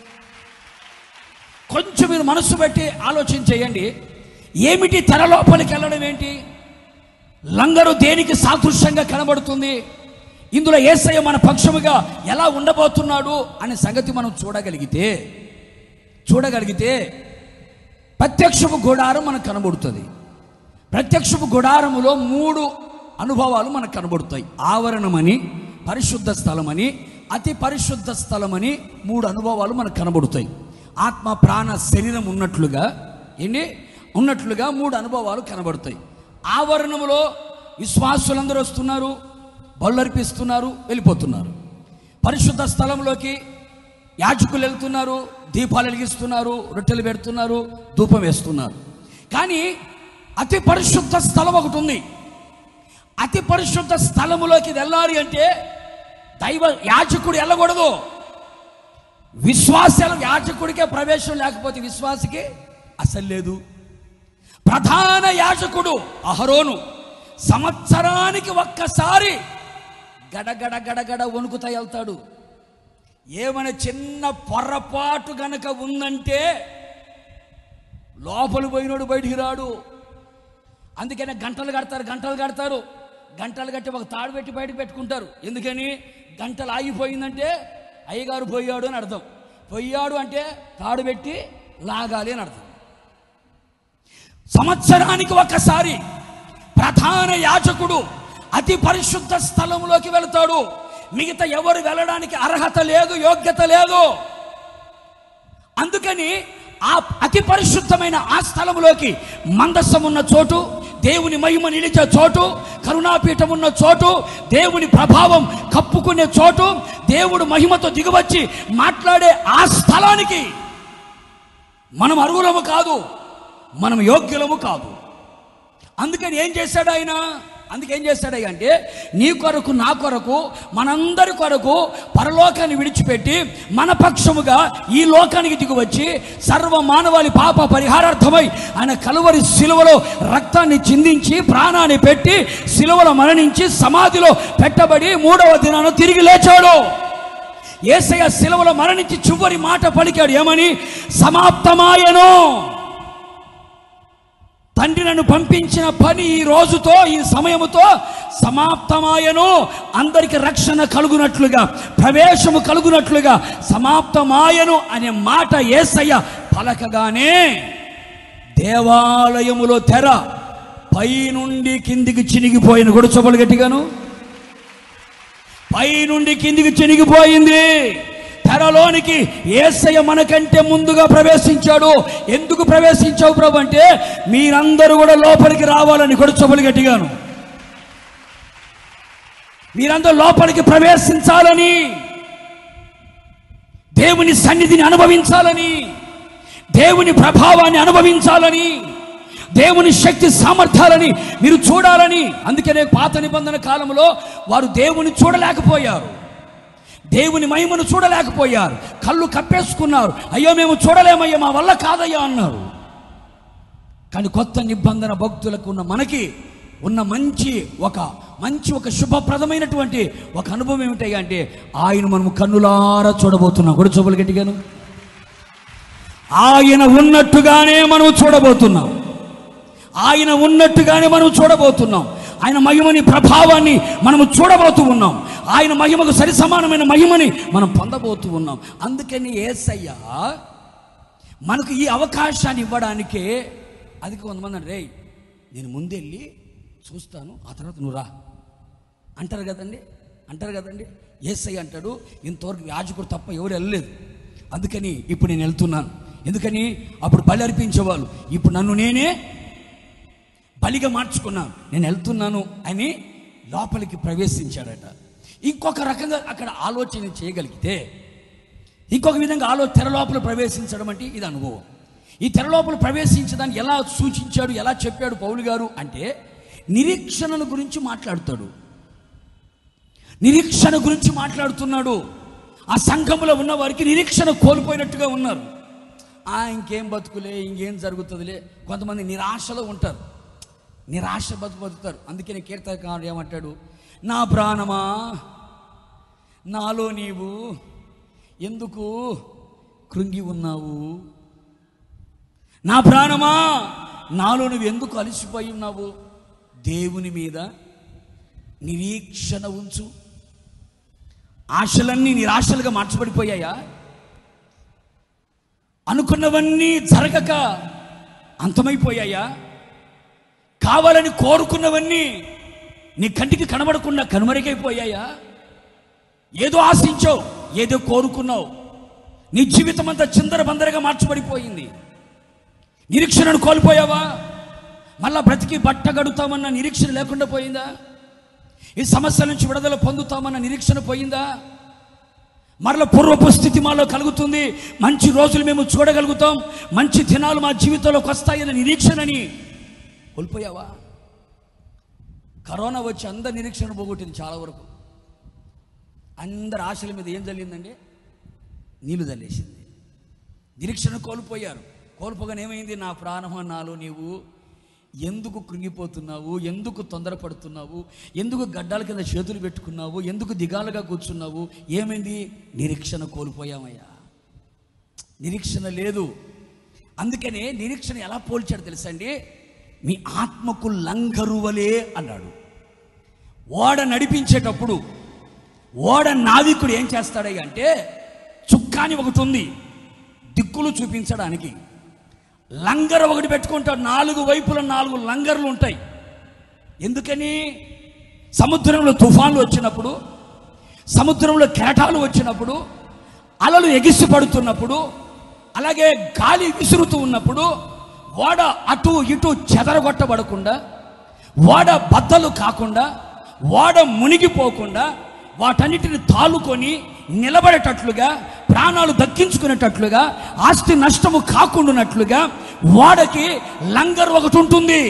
కొంచెం మీరు మనస్సు పెట్టి ఆలోచన చేయండి ఏమిటి తెర లోపలికి వెళ్ళడం ఏంటి లంగరు దేనికి సాదృశ్యంగా కనబడుతుంది ఇందులో ఏసయ్య మన పక్షముగా ఎలా ఉండబోతున్నాడు అనే సంగతి మనం చూడగలిగితే చూడగలిగితే ప్రత్యక్షపు గుడారం మనకు కనబడుతుంది ప్రత్యక్షపు గుడారములో మూడు అనుభవాలు మనకు కనబడుతాయి ఆవరణమని పరిశుద్ధ స్థలమని అతి పరిశుద్ధ స్థలమని మూడు అనుభవాలు మనకు కనబడుతాయి ఆత్మ ప్రాణ శరీరం ఉన్నట్లుగా ఏంటి ఉన్నట్లుగా మూడు అనుభవాలు కనబడతాయి ఆవరణములో విశ్వాసులందరూ వస్తున్నారు బళ్ళర్పిస్తున్నారు వెళ్ళిపోతున్నారు పరిశుద్ధ స్థలంలోకి యాజకులు వెళ్తున్నారు దీపాలు వెలిగిస్తున్నారు రొట్టెలు పెడుతున్నారు ధూపం వేస్తున్నారు కానీ అతి పరిశుద్ధ స్థలం ఒకటి ఉంది అతి పరిశుద్ధ స్థలములోకి వెళ్ళాలి అంటే దైవ యాజకుడు వెళ్ళకూడదు విశ్వాసాలు యాజకుడికే ప్రవేశం లేకపోతే విశ్వాసికి అసలు లేదు ప్రధాన యాజకుడు అహరోను సంవత్సరానికి ఒక్కసారి గడగడ గడగడ వణుకుతా వెళ్తాడు ఏమైనా చిన్న పొరపాటు గనక ఉందంటే లోపలి పోయినోడు బయటికి రాడు అందుకనే గంటలు కడతారు గంటలు కడతారు గంటలు కట్టి ఒక తాడు పెట్టి బయట పెట్టుకుంటారు ఎందుకని గంటలు ఆగిపోయిందంటే అయ్యగారు పోయాడు అని అర్థం పోయాడు అంటే తాడు పెట్టి లాగాలి అని అర్థం సంవత్సరానికి ఒకసారి ప్రధాన యాజకుడు అతి పరిశుద్ధ స్థలంలోకి వెళతాడు మిగతా ఎవరు వెళ్ళడానికి అర్హత లేదు యోగ్యత లేదు అందుకని ఆ అతి పరిశుద్ధమైన ఆ స్థలంలోకి మందస్సం ఉన్న చోటు దేవుని మహిమ నిలిచే చోటు కరుణాపీఠం ఉన్న చోటు దేవుని ప్రభావం కప్పుకునే చోటు దేవుడు మహిమతో దిగువచ్చి మాట్లాడే ఆ స్థలానికి మనం అర్హులము కాదు మనం యోగ్యులము కాదు అందుకని ఏం చేశాడు ఆయన అందుకేం చేశాడు అంటే నీ కొరకు నా కొరకు మనందరి కొరకు పరలోకాన్ని విడిచిపెట్టి మన పక్షముగా ఈ లోకానికి దిగువచ్చి సర్వ మానవాళి పాప పరిహారార్థమై ఆయన కలువరి శిలువలో రక్తాన్ని చిందించి ప్రాణాన్ని పెట్టి శిలువలో మరణించి సమాధిలో పెట్టబడి మూడవ దినాన తిరిగి లేచాడు ఏసయ్య శిలువలో మరణించి చివరి మాట పలికాడు ఏమని సమాప్తమాయను తండ్రి నన్ను పంపించిన పని ఈ రోజుతో ఈ సమయముతో సమాప్తమాయను అందరికి రక్షణ కలుగునట్లుగా ప్రవేశము కలుగునట్లుగా సమాప్తమాయను అనే మాట ఏసయ్య పలకగానే దేవాలయములో తెర పైనుండి కిందికి చినిగిపోయిన గొడుచబలు గట్టిగాను పైనుండి కిందికి చినిగిపోయింది తెరలోనికి ఏసయ్య మనకంటే ముందుగా ప్రవేశించాడు ఎందుకు ప్రవేశించావు ప్రభు అంటే మీరందరూ కూడా లోపలికి రావాలని కొడుచబలి గట్టిగాను మీరందరూ లోపలికి ప్రవేశించాలని దేవుని సన్నిధిని అనుభవించాలని దేవుని ప్రభావాన్ని అనుభవించాలని దేవుని శక్తి సామర్థ్యాలని మీరు చూడాలని అందుకనే పాత నిబంధన కాలంలో వారు దేవుని చూడలేకపోయారు దేవుని మహిమను చూడలేకపోయారు కళ్ళు కప్పేసుకున్నారు అయ్యో మేము చూడలేమయ్యా మా వల్ల కాదయ్యా అన్నారు కానీ కొత్త నిబంధన భక్తులకు ఉన్న మనకి ఉన్న మంచి ఒక మంచి ఒక శుభప్రదమైనటువంటి ఒక అనుభవం ఏమిటయ్యా అంటే ఆయన మనము కన్నులారా చూడబోతున్నాం కూడా చూపలు గట్టిగాను ఆయన ఉన్నట్టుగానే మనం చూడబోతున్నాం ఆయన ఉన్నట్టుగానే మనం చూడబోతున్నాం ఆయన మహిమని ప్రభావాన్ని మనము చూడబోతూ ఉన్నాం ఆయన మహిమకు సరి సమానమైన మహిమని మనం పొందబోతూ ఉన్నాం అందుకని ఏసయ్య మనకు ఈ అవకాశాన్ని ఇవ్వడానికే అది కొంతమంది అంటే రేయ్ నేను ముందెళ్ళి చూస్తాను ఆ తర్వాత నువ్వు రా అంటారు కదండి అంటారు కదండి ఏసై అంటాడు ఇంతవరకు యాజకుడు తప్ప ఎవరు వెళ్ళలేదు అందుకని ఇప్పుడు నేను వెళ్తున్నాను ఎందుకని అప్పుడు బలి అర్పించేవాళ్ళు ఇప్పుడు నన్ను నేనే బలిగా మార్చుకున్నాను నేను వెళ్తున్నాను అని లోపలికి ప్రవేశించాడట ఇంకొక రకంగా అక్కడ ఆలోచన చేయగలిగితే ఇంకొక విధంగా ఆలో తెర లోపల ప్రవేశించడం అంటే ఇది అనుభవం ఈ తెర లోపల ప్రవేశించడాన్ని ఎలా సూచించాడు ఎలా చెప్పాడు పౌలు గారు అంటే నిరీక్షణల గురించి మాట్లాడుతాడు నిరీక్షణ గురించి మాట్లాడుతున్నాడు ఆ సంఘంలో ఉన్న వారికి నిరీక్షణ కోల్పోయినట్టుగా ఉన్నారు ఆ ఇంకేం బతుకులే ఇంకేం జరుగుతుందిలే కొంతమంది నిరాశలో ఉంటారు నిరాశ బతుకు బతుకుతారు అందుకనే కీర్తనకారుడు ఏమంటాడు నా ప్రాణమా నాలో నీవు ఎందుకు కృంగి ఉన్నావు నా ప్రాణమా నాలో నువ్వు ఎందుకు అలసిపోయి ఉన్నావు దేవుని మీద నిరీక్షణ ఉంచు ఆశలన్నీ నిరాశలుగా మార్చబడిపోయాయా అనుకున్నవన్నీ జరగక అంతమైపోయాయా కావాలని కోరుకున్నవన్నీ నీ కంటికి కనబడకుండా కనుమరుగైపోయాయా ఏదో ఆశించావు ఏదో కోరుకున్నావు నీ జీవితం అంతా చిందర బందరగా మార్చబడిపోయింది నిరీక్షణను కోల్పోయావా మళ్ళా బ్రతికి బట్ట గడుతామన్న నిరీక్షణ లేకుండా పోయిందా ఈ సమస్యల నుంచి విడుదల పొందుతామన్న నిరీక్షణ పోయిందా మరల పూర్వపు స్థితి మాలో కలుగుతుంది మంచి రోజులు మేము చూడగలుగుతాం మంచి దినాలు మా జీవితంలోకి వస్తాయన్న నిరీక్షణని కోల్పోయావా కరోనా వచ్చి అందరి నిరీక్షణ పోగొట్టింది చాలా వరకు అందరి ఆశల మీద ఏం జరిగిందండి నీళ్లు చల్లేసింది నిరీక్షణ కోల్పోయారు కోల్పోగానే ఏమైంది నా ప్రాణం నాలో నీవు ఎందుకు కృంగిపోతున్నావు ఎందుకు తొందరపడుతున్నావు ఎందుకు గడ్డాల కింద చేతులు పెట్టుకున్నావు ఎందుకు దిగాలుగా కూర్చున్నావు ఏమైంది నిరీక్షణ కోల్పోయామయ్యా నిరీక్షణ లేదు అందుకనే నిరీక్షణ ఎలా పోల్చాడు తెలుసండి మీ ఆత్మకు లంగరువలే అన్నాడు ఓడ నడిపించేటప్పుడు ఓడ నావికుడు ఏం చేస్తాడయ్య అంటే చుక్కాని ఒకటి ఉంది దిక్కులు చూపించడానికి లంగర్ ఒకటి పెట్టుకుంటాడు నాలుగు వైపుల నాలుగు లంగర్లు ఉంటాయి ఎందుకని సముద్రంలో తుఫాన్లు వచ్చినప్పుడు సముద్రంలో కెరటాలు వచ్చినప్పుడు అలలు ఎగిసి పడుతున్నప్పుడు అలాగే గాలి విసురుతూ ఉన్నప్పుడు ఓడ అటు ఇటు చెదరగొట్టబడకుండా ఓడ బద్దలు కాకుండా ఓడ మునిగిపోకుండా వాటన్నిటిని తాలుకొని నిలబడేటట్లుగా ప్రాణాలు దక్కించుకునేటట్లుగా ఆస్తి నష్టము కాకుండానట్లుగా ఓడకి లంగర్ ఒకటి ఉంటుంది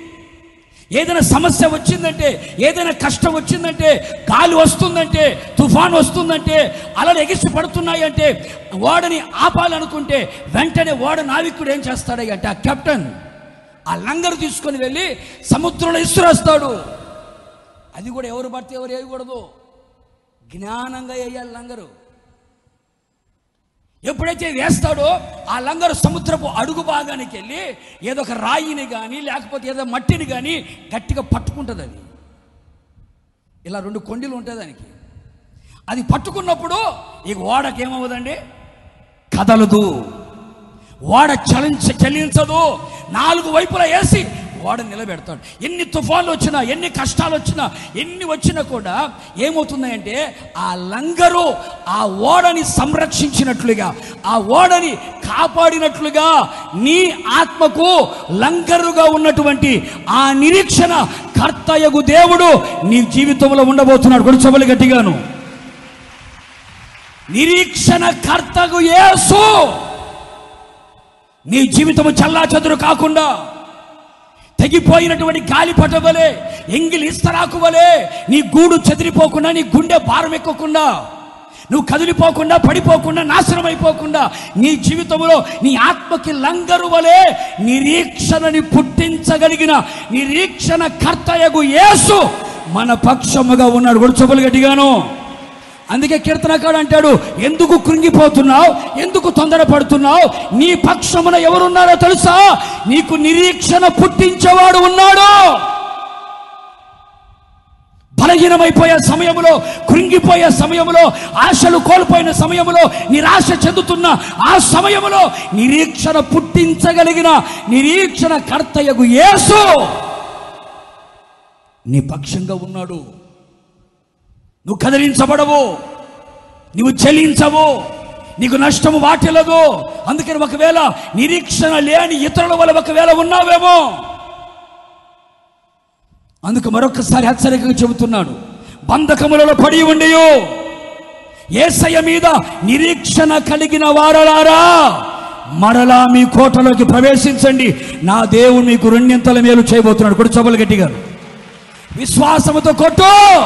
ఏదైనా సమస్య వచ్చిందంటే ఏదైనా కష్టం వచ్చిందంటే గాలి వస్తుందంటే తుఫాన్ వస్తుందంటే అలలు ఎగిసి పడుతున్నాయి అంటే ఓడని ఆపాలనుకుంటే వెంటనే ఓడ నావికుడు ఏం చేస్తాడు అంటే ఆ కెప్టెన్ ఆ లంగరు తీసుకొని వెళ్ళి సముద్రంలో ఇసురేస్తాడు అది కూడా ఎవరు పడితే ఎవరు వేయకూడదు జ్ఞానంగా వేయాలి లంగరు ఎప్పుడైతే వేస్తాడో ఆ లంగరు సముద్రపు అడుగు భాగానికి వెళ్ళి ఏదో ఒక రాయిని కానీ లేకపోతే ఏదో మట్టిని కానీ గట్టిగా పట్టుకుంటుంది అది ఇలా రెండు కొండలు ఉంటాయి దానికి అది పట్టుకున్నప్పుడు ఇక ఓడకి ఏమవుదండి కదలదు ఓడ చలించ చలించదు నాలుగు వైపులా వేసి ఓడ నిలబెడతాడు ఎన్ని తుఫాన్లు వచ్చినా ఎన్ని కష్టాలు వచ్చినా ఎన్ని వచ్చినా కూడా ఏమవుతున్నాయంటే ఆ లంగరు ఆ ఓడని సంరక్షించినట్లుగా ఆ ఓడని కాపాడినట్లుగా నీ ఆత్మకు లంగరుగా ఉన్నటువంటి ఆ నిరీక్షణ కర్తయగు దేవుడు నీ జీవితంలో ఉండబోతున్నాడు కొడుచబలి గట్టిగాను నిరీక్షణ కర్తగు యేసు నీ జీవితము చల్లా చదురు కాకుండా తెగిపోయినటువంటి గాలి పటవలే ఎంగిలి ఇస్తరాకు వలె నీ గూడు చెదిరిపోకుండా నీ గుండె భారం ఎక్కకుండా నువ్వు కదిలిపోకుండా పడిపోకుండా నాశనం అయిపోకుండా నీ జీవితంలో నీ ఆత్మకి లంగరు వలె నిరీక్షణని పుట్టించగలిగిన నిరీక్షణ కర్తయగు యేసు మన పక్షముగా ఉన్నాడు కూడా చెప్పులు గట్టిగాను అందుకే కీర్తనకాడు అంటాడు ఎందుకు కృంగిపోతున్నావు ఎందుకు తొందరపడుతున్నావు నీ పక్షమున ఎవరున్నారో తెలుసా నీకు నిరీక్షణ పుట్టించేవాడు ఉన్నాడు బలహీనమైపోయే సమయంలో కృంగిపోయే సమయంలో ఆశలు కోల్పోయిన సమయంలో నిరాశ చెందుతున్న ఆ సమయంలో నిరీక్షణ పుట్టించగలిగిన నిరీక్షణ కర్తయగు యేసు నీ పక్షంగా ఉన్నాడు నువ్వు కదిలించబడవు నువ్వు చెల్లించవు నీకు నష్టము వాటిల్లదు అందుకని ఒకవేళ నిరీక్షణ లేని ఇతరుల వల్ల ఒకవేళ ఉన్నావేమో అందుకు మరొకసారి హెచ్చరికగా చెబుతున్నాడు బంధకములలో పడి ఉండయో ఏసయ్య మీద నిరీక్షణ కలిగిన వారలారా మరలా మీ కోటలోకి ప్రవేశించండి నా దేవుడు మీకు రెండింతల మేలు చేయబోతున్నాడు కొడు చబలు గట్టిగా విశ్వాసముతో కొట్టు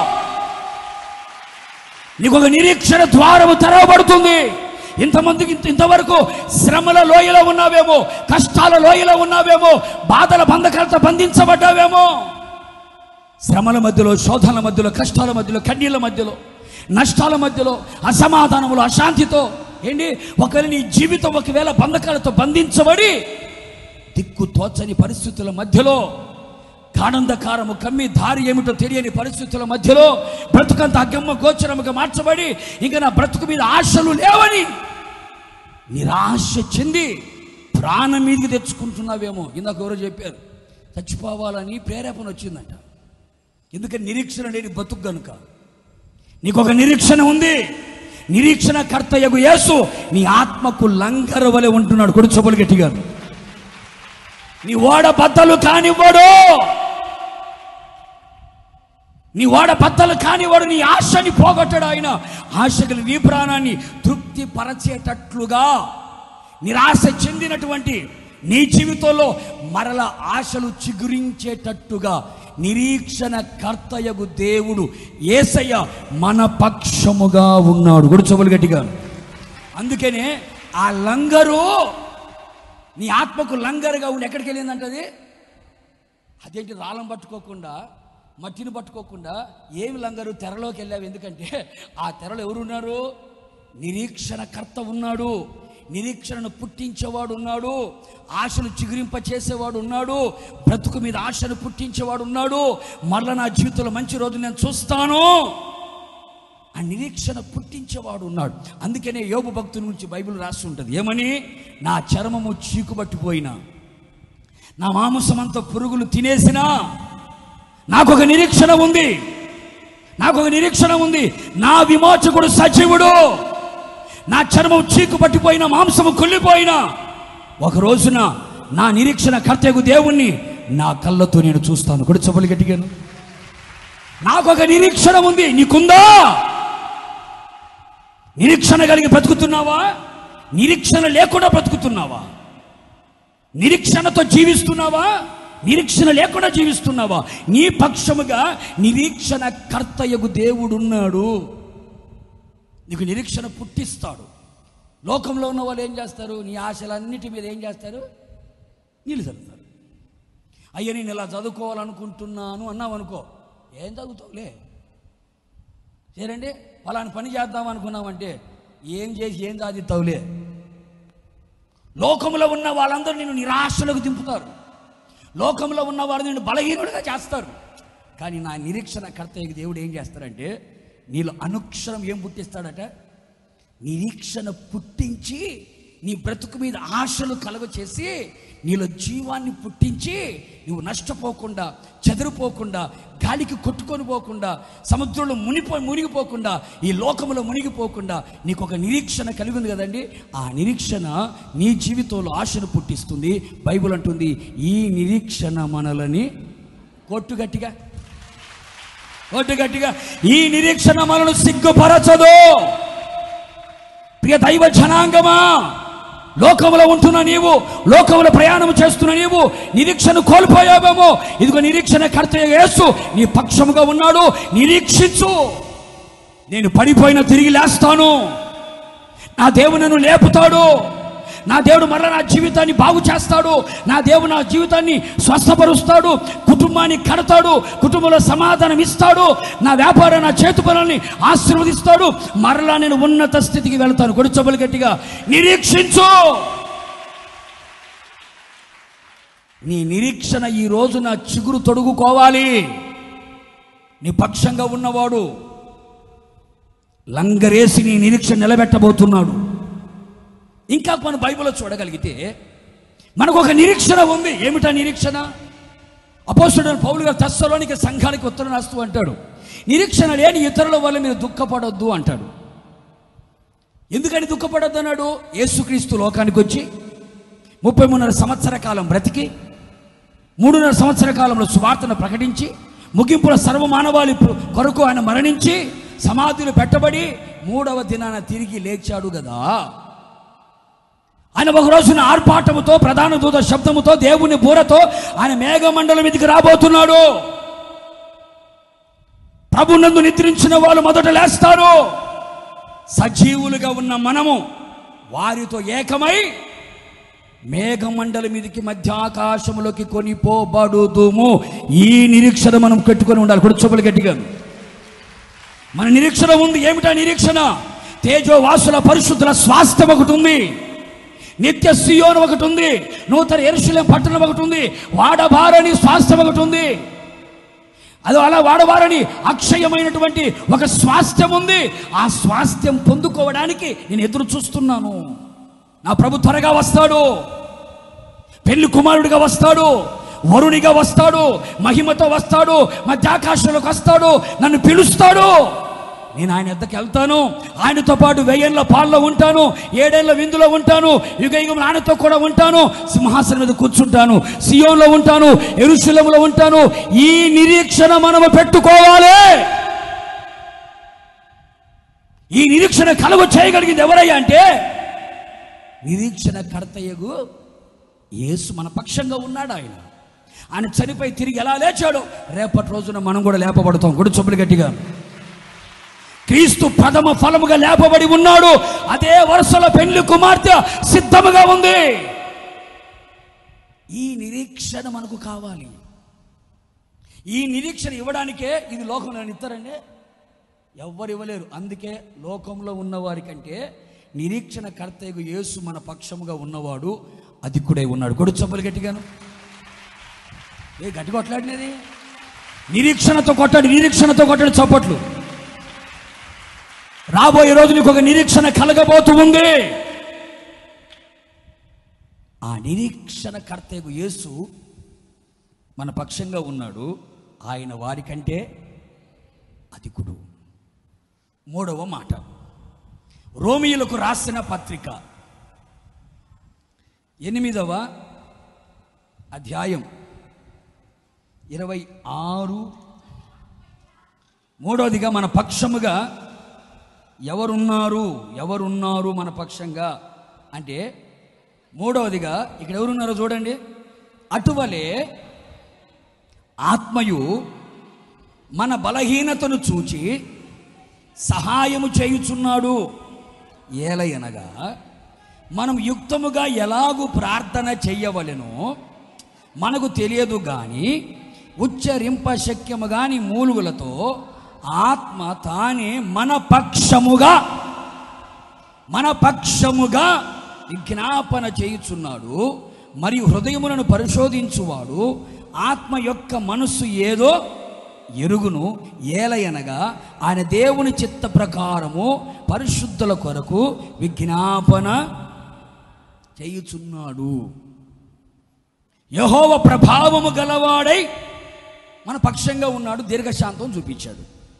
నీకు ఒక నిరీక్షణ ద్వారము తెరవబడుతుంది ఇంతమందికి ఇంత- ఇంతవరకు శ్రమల లోయలో ఉన్నావేమో కష్టాల లోయలో ఉన్నావేమో బాధల బంధకాలతో బంధించబడ్డావేమో శ్రమల మధ్యలో శోధనల మధ్యలో కష్టాల మధ్యలో కన్నీళ్ళ మధ్యలో నష్టాల మధ్యలో అసమాధానములు అశాంతితో ఏంటి ఒకవేళ నీ జీవితం ఒకవేళ బంధకాలతో బంధించబడి దిక్కు తోచని పరిస్థితుల మధ్యలో కానందకారము కమ్మి దారి ఏమిటో తెలియని పరిస్థితుల మధ్యలో బ్రతుకంత అగ్గమ్మ గోచరముగా మార్చబడి ఇంకా నా బ్రతుకు మీద ఆశలు లేవని నిరాశ చెంది ప్రాణం మీదకి తెచ్చుకుంటున్నావేమో ఇందాక ఎవరో చెప్పారు చచ్చిపోవాలని ప్రేరేపణ వచ్చిందంట ఎందుకని నిరీక్షణ లేని బతుకు గనుక నీకు ఒక నిరీక్షణ ఉంది నిరీక్షణ కర్తయ్యకు యేసు నీ ఆత్మకు లంగర వలె ఉంటున్నాడు కొడు చెప్పులు గట్టిగా నీ ఓడ బద్దలు కానివ్వడు నీ ఓడ బద్దలు కానివాడు నీ ఆశని పోగొట్టాడు ఆయన ఆశగల నీ ప్రాణాన్ని తృప్తి పరచేటట్లుగా నిరాశ చెందినటువంటి నీ జీవితంలో మరల ఆశలు చిగురించేటట్టుగా నిరీక్షణ కర్తయగు దేవుడు ఏసయ్య మన పక్షముగా ఉన్నాడు కూడా చెవులు గట్టిగా అందుకనే ఆ లంగరు నీ ఆత్మకు లంగరుగా ఉండి ఎక్కడికి వెళ్ళిందంట అది అదేంటి రాళ్ళం పట్టుకోకుండా మట్టిని పట్టుకోకుండా ఏమి లంగరు తెరలోకి వెళ్ళావు ఎందుకంటే ఆ తెరలో ఎవరున్నారు నిరీక్షణకర్త ఉన్నాడు నిరీక్షణను పుట్టించేవాడు ఉన్నాడు ఆశను చిగురింప చేసేవాడు ఉన్నాడు బ్రతుకు మీద ఆశను పుట్టించేవాడు ఉన్నాడు మరల నా జీవితంలో మంచి రోజు నేను చూస్తాను ఆ నిరీక్షణ పుట్టించేవాడు ఉన్నాడు అందుకనే యోగు భక్తుని గురించి బైబిల్ రాసి ఉంటుంది ఏమని నా చర్మము చీకుబట్టిపోయినా నా మాంసమంతా పురుగులు తినేసినా నాకు ఒక నిరీక్షణ ఉంది నాకు ఒక నిరీక్షణ ఉంది నా విమోచకుడు సజీవుడు నా చర్మం చీకు పట్టిపోయిన మాంసము కుళ్ళిపోయినా ఒక రోజున నా నిరీక్షణ కర్తయ్యకు దేవుణ్ణి నా కళ్ళతో నేను చూస్తాను కూడా చెప్పులు గట్టిగాను నాకు ఒక నిరీక్షణ ఉంది నీకుందా నిరీక్షణ కలిగి బ్రతుకుతున్నావా నిరీక్షణ లేకుండా బ్రతుకుతున్నావా నిరీక్షణతో జీవిస్తున్నావా నిరీక్షణ లేకుండా జీవిస్తున్నావా నీ పక్షముగా నిరీక్షణ కర్తయ్యకు దేవుడున్నాడు నీకు నిరీక్షణ పుట్టిస్తాడు లోకంలో ఉన్న వాళ్ళు ఏం చేస్తారు నీ ఆశలన్నిటి మీద ఏం చేస్తారు నీళ్ళు చల్లుతారు అయ్యా నేను ఇలా చదువుకోవాలనుకుంటున్నాను అన్నావు అనుకో ఏం చదువుతావులే సరేండి ఫలాని పని చేద్దాం అనుకున్నామంటే ఏం చేసి ఏం సాధిస్తావులే లోకంలో ఉన్న వాళ్ళందరూ నిన్ను నిరాశలకు దింపుతారు లోకంలో ఉన్న వారు నిన్ను బలహీనుడిగా చేస్తారు కానీ నా నిరీక్షణ కర్తయ్యకి దేవుడు ఏం చేస్తాడంటే నీలో అనుక్షరం ఏం పుట్టిస్తాడట నిరీక్షణ పుట్టించి నీ బ్రతుకు మీద ఆశలు కలుగ చేసి నీలో జీవాన్ని పుట్టించి నువ్వు నష్టపోకుండా చెదిరిపోకుండా గాలికి కొట్టుకొని పోకుండా సముద్రంలో మునిపో మునిగిపోకుండా ఈ లోకంలో మునిగిపోకుండా నీకు ఒక నిరీక్షణ కలిగి ఉంది కదండి ఆ నిరీక్షణ నీ జీవితంలో ఆశను పుట్టిస్తుంది బైబిల్ అంటుంది ఈ నిరీక్షణ మనలని కొట్టు గట్టిగా కొట్టు గట్టిగా ఈ నిరీక్షణ మనను సిగ్గుపరచదు ప్రియ దైవ జనాంగమా లోకములో ఉంటున్న నీవు లోకములో ప్రయాణం చేస్తున్న నీవు నిరీక్షణ కోల్పోయావేమో ఇదిగో నిరీక్షణ కర్త యేసు నీ పక్షముగా ఉన్నాడు నిరీక్షించు నేను పడిపోయిన తిరిగి లేస్తాను నా దేవుడు నన్ను లేపుతాడు నా దేవుడు మరలా నా జీవితాన్ని బాగు చేస్తాడు నా దేవుడు నా జీవితాన్ని స్వస్థపరుస్తాడు కుటుంబాన్ని కడతాడు కుటుంబంలో సమాధానం ఇస్తాడు నా వ్యాపారం నా చేతు పనుల్ని ఆశీర్వదిస్తాడు మరలా నేను ఉన్నత స్థితికి వెళ్తాను కొడుచబలు గట్టిగా నిరీక్షించు నీ నిరీక్షణ ఈ రోజు నా చిగురు తొడుగుకోవాలి నీ పక్షంగా ఉన్నవాడు లంగరేసి నీ నిరీక్షణ నిలబెట్టబోతున్నాడు ఇంకా మన బైబిల్లో చూడగలిగితే మనకు ఒక నిరీక్షణ ఉంది ఏమిటా నిరీక్షణ అపోస్తుడైన పౌలు గారు తస్సలోనికి సంఘానికి ఉత్తరం రాస్తూ అంటాడు నిరీక్షణ లేని ఇతరుల వల్ల మీరు దుఃఖపడొద్దు అంటాడు ఎందుకని దుఃఖపడొద్దు అన్నాడు యేసుక్రీస్తు లోకానికి వచ్చి ముప్పై మూడున్నర సంవత్సర కాలం బ్రతికి మూడున్నర సంవత్సర కాలంలో సువార్తను ప్రకటించి ముగింపుల సర్వమానవాళి కొరకు ఆయన మరణించి సమాధిలో పెట్టబడి మూడవ దినాన తిరిగి లేచాడు కదా ఆయన ఒక రోజున ఆర్పాటముతో ప్రధాన దూత శబ్దముతో దేవుని బూరతో ఆయన మేఘమండలం మీదకి రాబోతున్నాడు ప్రభునందు నిద్రించిన వాళ్ళు మొదట లేస్తారు సజీవులుగా ఉన్న మనము వారితో ఏకమై మేఘమండలి మీదకి మధ్య ఆకాశములోకి కొనిపోబడుదుము ఈ నిరీక్షణ మనం పెట్టుకొని ఉండాలి కూడా చూపలు గట్టిగా మన నిరీక్షణ ఉంది ఏమిటా నిరీక్షణ తేజో వాసుల పరిశుద్ధుల స్వాస్థ్యం ఒకటి ఉంది నిత్య సియోన్ ఒకటి ఉంది నూతన ఎరుశలేం పట్టణం ఒకటి ఉంది వాడబారని స్వాస్థ్యం ఒకటి ఉంది అది అలా వాడవారని అక్షయమైనటువంటి ఒక స్వాస్థ్యం ఉంది ఆ స్వాస్థ్యం పొందుకోవడానికి నేను ఎదురు చూస్తున్నాను నా ప్రభు త్వరగా వస్తాడు పెళ్లి కుమారుడిగా వస్తాడు వరునిగా వస్తాడు మహిమతో వస్తాడు మధ్యాకాశంలోకి వస్తాడు నన్ను పిలుస్తాడు నేను ఆయన ఎద్దకు వెళ్తాను ఆయనతో పాటు వెయ్యేళ్ళ పాల్లో ఉంటాను ఏడేళ్ల విందులో ఉంటాను యుగ యుగం ఆయనతో కూడా ఉంటాను సింహాసనం మీద కూర్చుంటాను సియోన్లో ఉంటాను ఎరుశలంలో ఉంటాను ఈ నిరీక్షణ మనము పెట్టుకోవాలి ఈ నిరీక్షణ కలుగు చేయగలిగింది ఎవరయ్యా అంటే నిరీక్షణ కర్తయ్యగు యేసు మన పక్షంగా ఉన్నాడు ఆయన ఆయన చనిపోయి తిరిగి ఎలా లేచాడో రేపటి రోజున మనం కూడా లేపబడతాం గుడి చొప్పులు గట్టిగా క్రీస్తు ప్రథమ ఫలముగా లేపబడి ఉన్నాడు అదే వరుసలో పెళ్లి కుమార్తె సిద్ధముగా ఉంది ఈ నిరీక్షణ మనకు కావాలి ఈ నిరీక్షణ ఇవ్వడానికే ఇది లోకంలో ఇస్తారండి ఎవ్వరు ఇవ్వలేరు అందుకే లోకంలో ఉన్నవారి కంటే నిరీక్షణ కర్తయ్యకు యేసు మన పక్షముగా ఉన్నవాడు అధికుడై ఉన్నాడు కొడు చప్పలు గట్టిగాను ఏ గట్టి కొట్లాడినది నిరీక్షణతో కొట్టాడు నిరీక్షణతో కొట్టాడు చప్పట్లు రాబోయే రోజు నీకు ఒక నిరీక్షణ కలగబోతూ ఉంది ఆ నిరీక్షణ కర్తయ్యకు యేసు మన పక్షంగా ఉన్నాడు ఆయన వారికంటే అధికుడు మూడవ మాట రోమియులకు రాసిన పత్రిక ఎనిమిదవ అధ్యాయం ఇరవై ఆరు మూడవదిగా మన పక్షముగా ఎవరున్నారు ఎవరున్నారు మన పక్షంగా అంటే మూడవదిగా ఇక్కడ ఎవరున్నారో చూడండి అటువలే ఆత్మయు మన బలహీనతను చూచి సహాయము చేయుచున్నాడు ఏలయనగా మనం యుక్తముగా ఎలాగూ ప్రార్థన చెయ్యవలెనో మనకు తెలియదు కానీ ఉచ్చరింప శక్యము గాని మూలుగులతో ఆత్మ తానే మన పక్షముగా మన పక్షముగా విజ్ఞాపన చేయుచున్నాడు మరియు హృదయములను పరిశోధించువాడు ఆత్మ యొక్క మనస్సు ఏదో ఎరుగును ఏలయనగా ఆయన దేవుని చిత్త ప్రకారము పరిశుద్ధుల కొరకు విజ్ఞాపన చేయుచున్నాడు యహోవ ప్రభావము గలవాడై మన పక్షంగా ఉన్నాడు దీర్ఘశాంతం చూపించాడు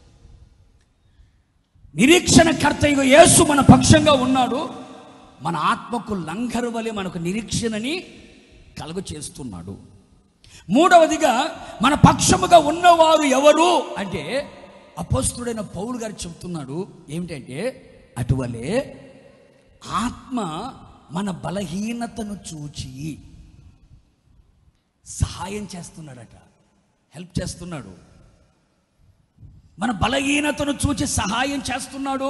నిరీక్షణ కర్తయ్య యేసు మన పక్షంగా ఉన్నాడు మన ఆత్మకు లంఘరు వలె మనకు నిరీక్షణని కలుగు చేస్తున్నాడు మూడవదిగా మన పక్షముగా ఉన్నవారు ఎవరు అంటే అపస్తుడైన పౌలు గారు చెప్తున్నాడు ఏమిటంటే అటువలే ఆత్మ మన బలహీనతను చూచి సహాయం చేస్తున్నాడట హెల్ప్ చేస్తున్నాడు మన బలహీనతను చూచి సహాయం చేస్తున్నాడు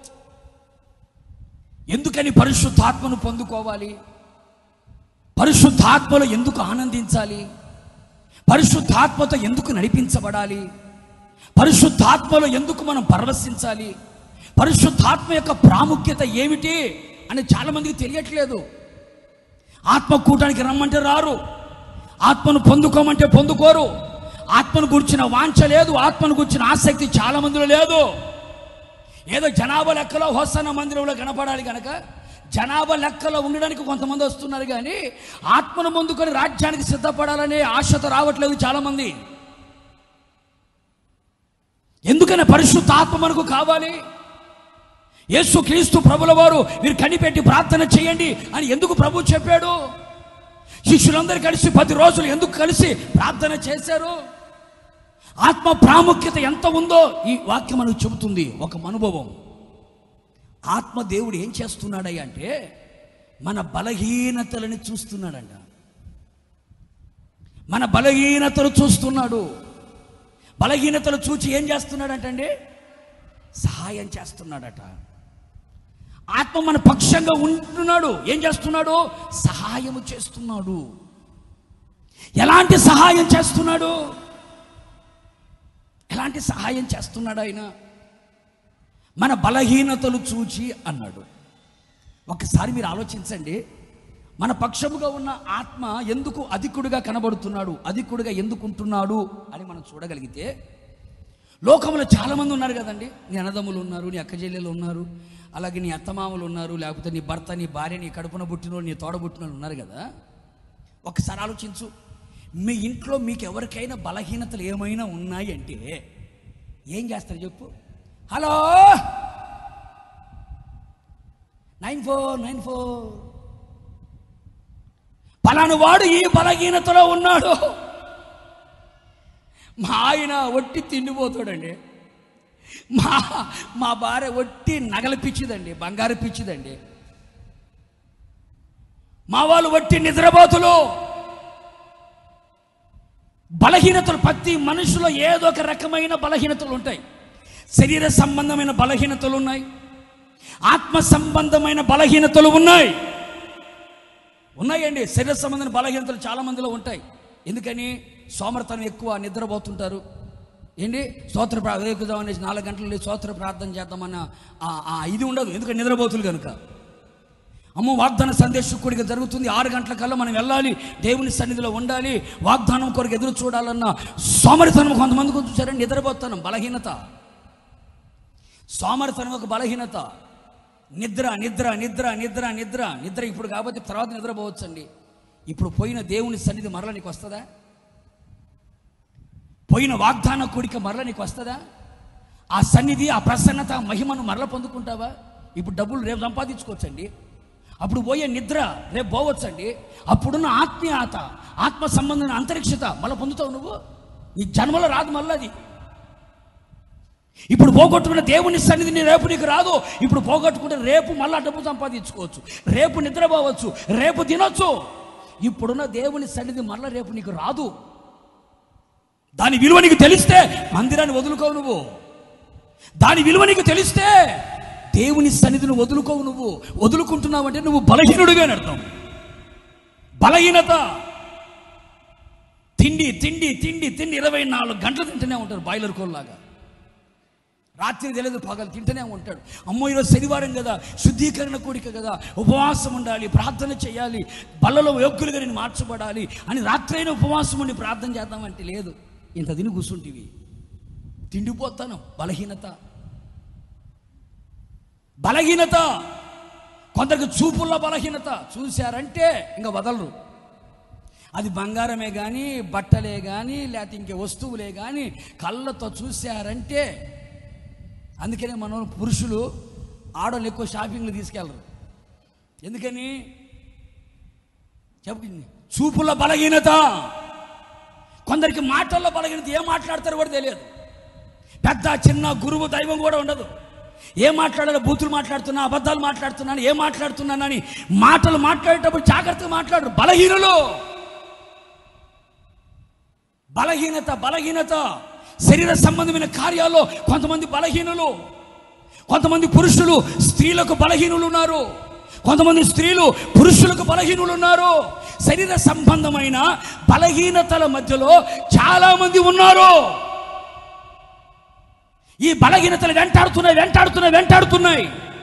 ఎందుకని పరిశుద్ధాత్మను పొందుకోవాలి పరిశుద్ధాత్మలో ఎందుకు ఆనందించాలి పరిశుద్ధాత్మతో ఎందుకు నడిపించబడాలి పరిశుద్ధాత్మలో ఎందుకు మనం పరవశించాలి పరిశుద్ధాత్మ యొక్క ప్రాముఖ్యత ఏమిటి అని చాలామందికి తెలియట్లేదు ఆత్మ కూటానికి రమ్మంటే రారు ఆత్మను పొందుకోమంటే పొందుకోరు ఆత్మను గురించిన వాంఛ లేదు ఆత్మను గురించిన ఆసక్తి చాలా మందిలో లేదు ఏదో జనాభా లెక్కలో హోసన్న మందిరంలో కనపడాలి కనుక జనాభా లెక్కలో ఉండడానికి కొంతమంది వస్తున్నారు కానీ ఆత్మను ముందుకొని రాజ్యానికి సిద్ధపడాలనే ఆశతో రావట్లేదు చాలామంది ఎందుకని పరిశుద్ధ ఆత్మ మనకు కావాలి యేసు క్రీస్తు ప్రభుల వారు మీరు కనిపెట్టి ప్రార్థన చేయండి అని ఎందుకు ప్రభు చెప్పాడు శిష్యులందరూ కలిసి పది రోజులు ఎందుకు కలిసి ప్రార్థన చేశారు ఆత్మ ప్రాముఖ్యత ఎంత ఉందో ఈ వాక్యం మనకు చెబుతుంది ఒక అనుభవం ఆత్మ దేవుడు ఏం చేస్తున్నాడయ్య అంటే మన బలహీనతలని చూస్తున్నాడంట మన బలహీనతలు చూస్తున్నాడు బలహీనతలు చూచి ఏం చేస్తున్నాడంటండి సహాయం చేస్తున్నాడట ఆత్మ మన పక్షంగా ఉంటున్నాడు ఏం చేస్తున్నాడు సహాయము చేస్తున్నాడు ఎలాంటి సహాయం చేస్తున్నాడు ఎలాంటి సహాయం చేస్తున్నాడు ఆయన మన బలహీనతలు చూచి అన్నాడు ఒకసారి మీరు ఆలోచించండి మన పక్షముగా ఉన్న ఆత్మ ఎందుకు అధికుడిగా కనబడుతున్నాడు అధికుడిగా ఎందుకు ఉంటున్నాడు అని మనం చూడగలిగితే లోకంలో చాలామంది ఉన్నారు కదండి నీ అన్నదమ్ములు ఉన్నారు నీ అక్కజెల్లెలు ఉన్నారు అలాగే నీ అత్తమామలు ఉన్నారు లేకపోతే నీ భర్త నీ భార్య నీ కడుపున పుట్టిన నీ తోడబుట్టిన వాళ్ళు ఉన్నారు కదా ఒకసారి ఆలోచించు మీ ఇంట్లో మీకు ఎవరికైనా బలహీనతలు ఏమైనా ఉన్నాయి అంటే ఏం చేస్తారు చెప్పు hello nine four nine four పలాను వాడు ఈ బలహీనతలో ఉన్నాడు మా ఆయన ఒట్టి తిండిపోతాడండి మా మా భార్య ఒట్టి నగల పిచ్చిదండి బంగారు పిచ్చిదండి మా వాళ్ళు ఒట్టి నిద్రపోతులు బలహీనతలు ప్రతి మనుషులో ఏదో ఒక రకమైన బలహీనతలు ఉంటాయి శరీర సంబంధమైన బలహీనతలు ఉన్నాయి ఆత్మ సంబంధమైన బలహీనతలు ఉన్నాయి ఉన్నాయండి శరీర సంబంధమైన బలహీనతలు చాలా మందిలో ఉంటాయి ఎందుకని సోమరతనం ఎక్కువ నిద్రపోతుంటారు ఏంటి స్తోత్ర ప్రార్థన అనేసి నాలుగు గంటలు లేచి స్తోత్ర ప్రార్థన చేద్దామన్న ఆ- ఆ ఇది ఉండదు ఎందుకంటే నిద్రపోతులు కనుక అమ్మ వాగ్దాన సందేశకుడిగా జరుగుతుంది ఆరు గంటల కల్లా మనం వెళ్ళాలి దేవుని సన్నిధిలో ఉండాలి వాగ్దానం కొరకు ఎదురు చూడాలన్న సోమరితనం కొంతమందికి చూసారండి నిద్రపోతాను బలహీనత సోమరితనం ఒక బలహీనత నిద్ర నిద్ర నిద్ర నిద్ర నిద్ర నిద్ర ఇప్పుడు కాబట్టి తర్వాత నిద్రపోవచ్చండి ఇప్పుడు పోయిన దేవుని సన్నిధి మరల నీకు వస్తుందా పోయిన వాగ్దాన కూడిక మరల నీకు వస్తుందా ఆ సన్నిధి ఆ ప్రసన్నత ఆ మహిమను మరల పొందుకుంటావా ఇప్పుడు డబ్బులు రేపు సంపాదించుకోవచ్చండి అప్పుడు పోయే నిద్ర రేపు పోవచ్చండి అప్పుడున్న ఆత్మీయత ఆత్మ సంబంధమైన అంతరిక్షత మళ్ళీ పొందుతావు నువ్వు నీ జన్మలో రాదు మళ్ళీ అది ఇప్పుడు పోగొట్టుకున్న దేవుని సన్నిధిని రేపు నీకు రాదు ఇప్పుడు పోగొట్టుకుంటే రేపు మళ్ళా డబ్బు సంపాదించుకోవచ్చు రేపు నిద్రపోవచ్చు రేపు తినొచ్చు ఇప్పుడున్న దేవుని సన్నిధి మళ్ళా రేపు నీకు రాదు దాని విలువ నీకు తెలిస్తే మందిరాన్ని వదులుకోవు నువ్వు దాని విలువ నీకు తెలిస్తే దేవుని సన్నిధిని వదులుకోవు నువ్వు వదులుకుంటున్నావు అంటే నువ్వు బలహీనుడిగా అని అర్థం బలహీనత తిండి తిండి తిండి తిండి ఇరవై నాలుగు గంటలు తింటూనే ఉంటారు బాయిలర్ కోల్లాగా రాత్రి తెలియదు పగలు తింటూనే ఉంటాడు అమ్మో ఈరోజు శనివారం కదా శుద్ధీకరణ కూడిక కదా ఉపవాసం ఉండాలి ప్రార్థన చేయాలి బల్లలో యోగ్యులుగా నేను మార్చబడాలి అని రాత్రైన ఉపవాసం ఉండి ప్రార్థన చేద్దామంటే లేదు ఇంత తిని కూర్చుంటివి తిండిపోతాను బలహీనత బలహీనత కొందరికి చూపుల్లో బలహీనత చూశారంటే ఇంకా వదలరు అది బంగారమే కానీ బట్టలే కానీ లేకపోతే ఇంకే వస్తువులే కానీ కళ్ళతో చూశారంటే అందుకనే మనం పురుషులు ఆడవాళ్ళు ఎక్కువ షాపింగ్లు తీసుకెళ్ళరు ఎందుకని చెప్పు చూపుల బలహీనత కొందరికి మాటల్లో బలహీనత ఏం మాట్లాడతారో కూడా తెలియదు పెద్ద చిన్న గురువు దైవం కూడా ఉండదు ఏం మాట్లాడాలో బూతులు మాట్లాడుతున్నా అబద్ధాలు మాట్లాడుతున్నాను ఏం మాట్లాడుతున్నానని మాటలు మాట్లాడేటప్పుడు జాగ్రత్తగా మాట్లాడరు బలహీనులు బలహీనత బలహీనత శరీర సంబంధమైన కార్యాల్లో కొంతమంది బలహీనులు కొంతమంది పురుషులు స్త్రీలకు బలహీనులు ఉన్నారు కొంతమంది స్త్రీలు పురుషులకు బలహీనులు ఉన్నారు శరీర సంబంధమైన బలహీనతల మధ్యలో చాలా మంది ఉన్నారు ఈ బలహీనతలు వెంటాడుతున్నాయి వెంటాడుతున్నాయి వెంటాడుతున్నాయి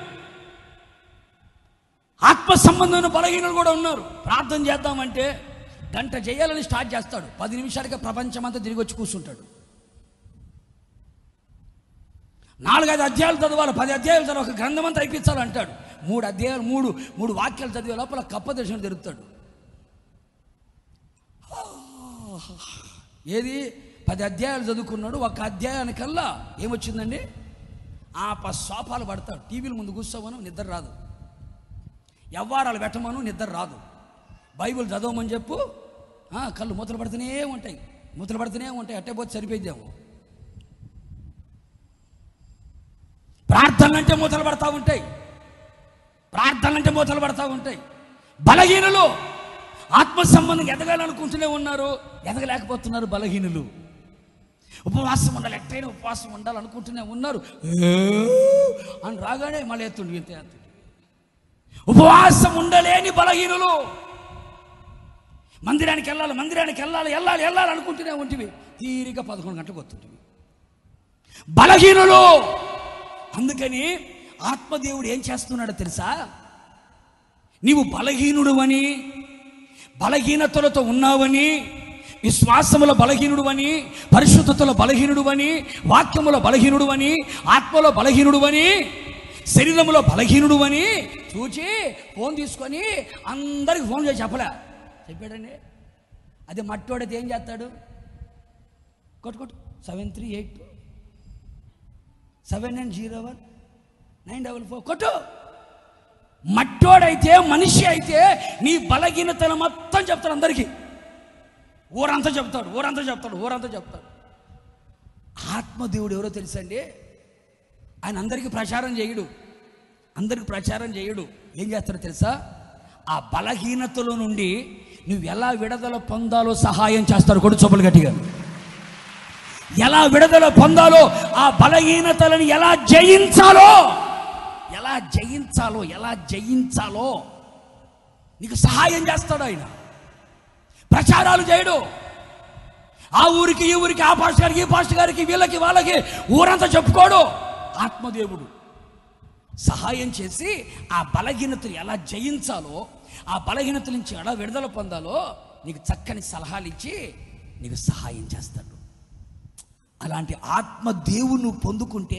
ఆత్మ సంబంధమైన బలహీనలు కూడా ఉన్నారు ప్రార్థన చేద్దామంటే గంట చేయాలని స్టార్ట్ చేస్తాడు పది నిమిషాలకే ప్రపంచం అంతా తిరిగి వచ్చి కూర్చుంటాడు నాలుగైదు అధ్యాయాలు చదవాలి పది అధ్యాయాలు చదవాలి ఒక గ్రంథం అంతా అయిపించాలంటాడు మూడు అధ్యాయాలు మూడు మూడు వాక్యాలు చదివే లోపల కప్ప దర్శనం తిరుగుతాడు ఏది పది అధ్యాయాలు చదువుకున్నాడు ఒక అధ్యాయానికల్లా ఏమొచ్చిందండి ఆ ప సోఫాలు పడతాడు టీవీల ముందు కూర్చోమను నిద్ర రాదు ఎవ్వారాలు పెట్టమను నిద్ర రాదు బైబిల్ చదవమని చెప్పు ఆ, కళ్ళు మూతలు పడుతూనే ఉంటాయి మూతలు పడుతూనే ఉంటాయి అట్టే పోతే సరిపోయిద్దాము ప్రార్థనలు అంటే మూతలు పడతా ఉంటాయి ప్రార్థనలు అంటే మూతలు పడతా ఉంటాయి బలహీనులు ఆత్మ సంబంధం ఎదగాలనుకుంటూనే ఉన్నారు ఎదగలేకపోతున్నారు బలహీనులు ఉపవాసం ఉండాలి ఎట్టయినా ఉపవాసం ఉండాలనుకుంటూనే ఉన్నారు ఏ అని రాగానే మళ్ళీ ఎత్తుండి ఇంతే ఎత్తుండి ఉపవాసం ఉండలేని బలహీనులు మందిరానికి వెళ్ళాలి మందిరానికి వెళ్ళాలి వెళ్ళాలి వెళ్ళాలి అనుకుంటూనే ఉంటివి తీరిక పదకొండు గంటలకు వస్తుంటివి బలహీనులు అందుకని ఆత్మదేవుడు ఏం చేస్తున్నాడో తెలుసా నీవు బలహీనుడు అని బలహీనతలతో ఉన్నావని విశ్వాసముల బలహీనుడు అని పరిశుద్ధతలో బలహీనుడు అని వాక్యముల బలహీనుడు అని ఆత్మలో బలహీనుడు అని శరీరములో బలహీనుడు అని చూచి ఫోన్ తీసుకొని అందరికి ఫోన్ చేసి చెప్పలే చెప్పాడండి అది మట్టోడైతే ఏం చేస్తాడు కొట్టు కొట్టు seven three eight seven nine zero one nine double four కొట్టు మట్టోడైతే మనిషి అయితే నీ బలహీనతను మొత్తం చెప్తాడు అందరికీ ఊరంతా చెప్తాడు ఊరంతా చెప్తాడు ఊరంతా చెప్తాడు ఆత్మదేవుడు ఎవరో తెలుసండి ఆయన అందరికీ ప్రచారం చేయడు అందరికి ప్రచారం చేయడు ఏం చేస్తాడో తెలుసా ఆ బలహీనతలో నుండి నువ్వు ఎలా విడుదల పొందాలో సహాయం చేస్తాడు కొడు చొప్పులు గట్టిగా ఎలా విడుదల పొందాలో ఆ బలహీనతలను ఎలా జయించాలో ఎలా జయించాలో ఎలా జయించాలో నీకు సహాయం చేస్తాడు ఆయన ప్రచారాలు చేయడు ఆ ఊరికి ఈ ఊరికి ఆ పాస్టర్ గారికి ఈ పాస్టర్ గారికి వీళ్ళకి వాళ్ళకి ఊరంతా చెప్పుకోడు ఆత్మదేవుడు సహాయం చేసి ఆ బలహీనతలు ఎలా జయించాలో ఆ బలహీనత నుంచి ఎలా విడుదల పొందాలో నీకు చక్కని సలహాలు ఇచ్చి నీకు సహాయం చేస్తాడు అలాంటి ఆత్మ దేవుడు నువ్వు పొందుకుంటే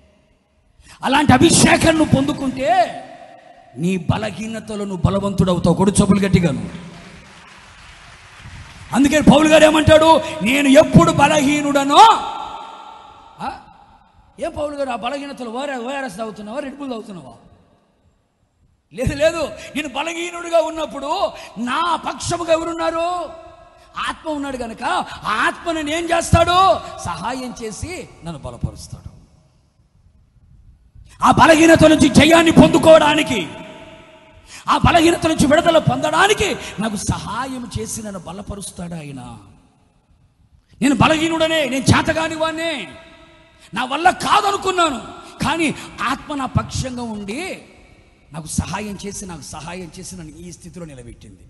అలాంటి అభిషేకం నువ్వు పొందుకుంటే నీ బలహీనతలో నువ్వు బలవంతుడవుతావు కొడు చెప్పులు గట్టిగాను అందుకని పౌలు గారు ఏమంటాడు నేను ఎప్పుడు బలహీనుడనో ఆ? ఏం పౌలు గారు ఆ బలహీనతలు ఓఆర్ ఓఆర్ఎస్ తాగుతున్నావా రెడ్ బుల్ తాగుతున్నావా లేదు లేదు నేను బలహీనుడిగా ఉన్నప్పుడు నా పక్షముగా ఎవరున్నారు ఆత్మ ఉన్నాడు కనుక ఆ ఆత్మ నన్ను ఏం చేస్తాడు సహాయం చేసి నన్ను బలపరుస్తాడు ఆ బలహీనత నుంచి జయాన్ని పొందుకోవడానికి ఆ బలహీనత నుంచి విడుదల పొందడానికి నాకు సహాయం చేసి నన్ను బలపరుస్తాడు ఆయన నేను బలహీనుడనే నేను చేతగాని వాడినే నా వల్ల కాదనుకున్నాను కానీ ఆత్మ నా పక్షంగా ఉండి నాకు సహాయం చేసి నాకు సహాయం చేసి నన్ను ఈ స్థితిలో నిలబెట్టింది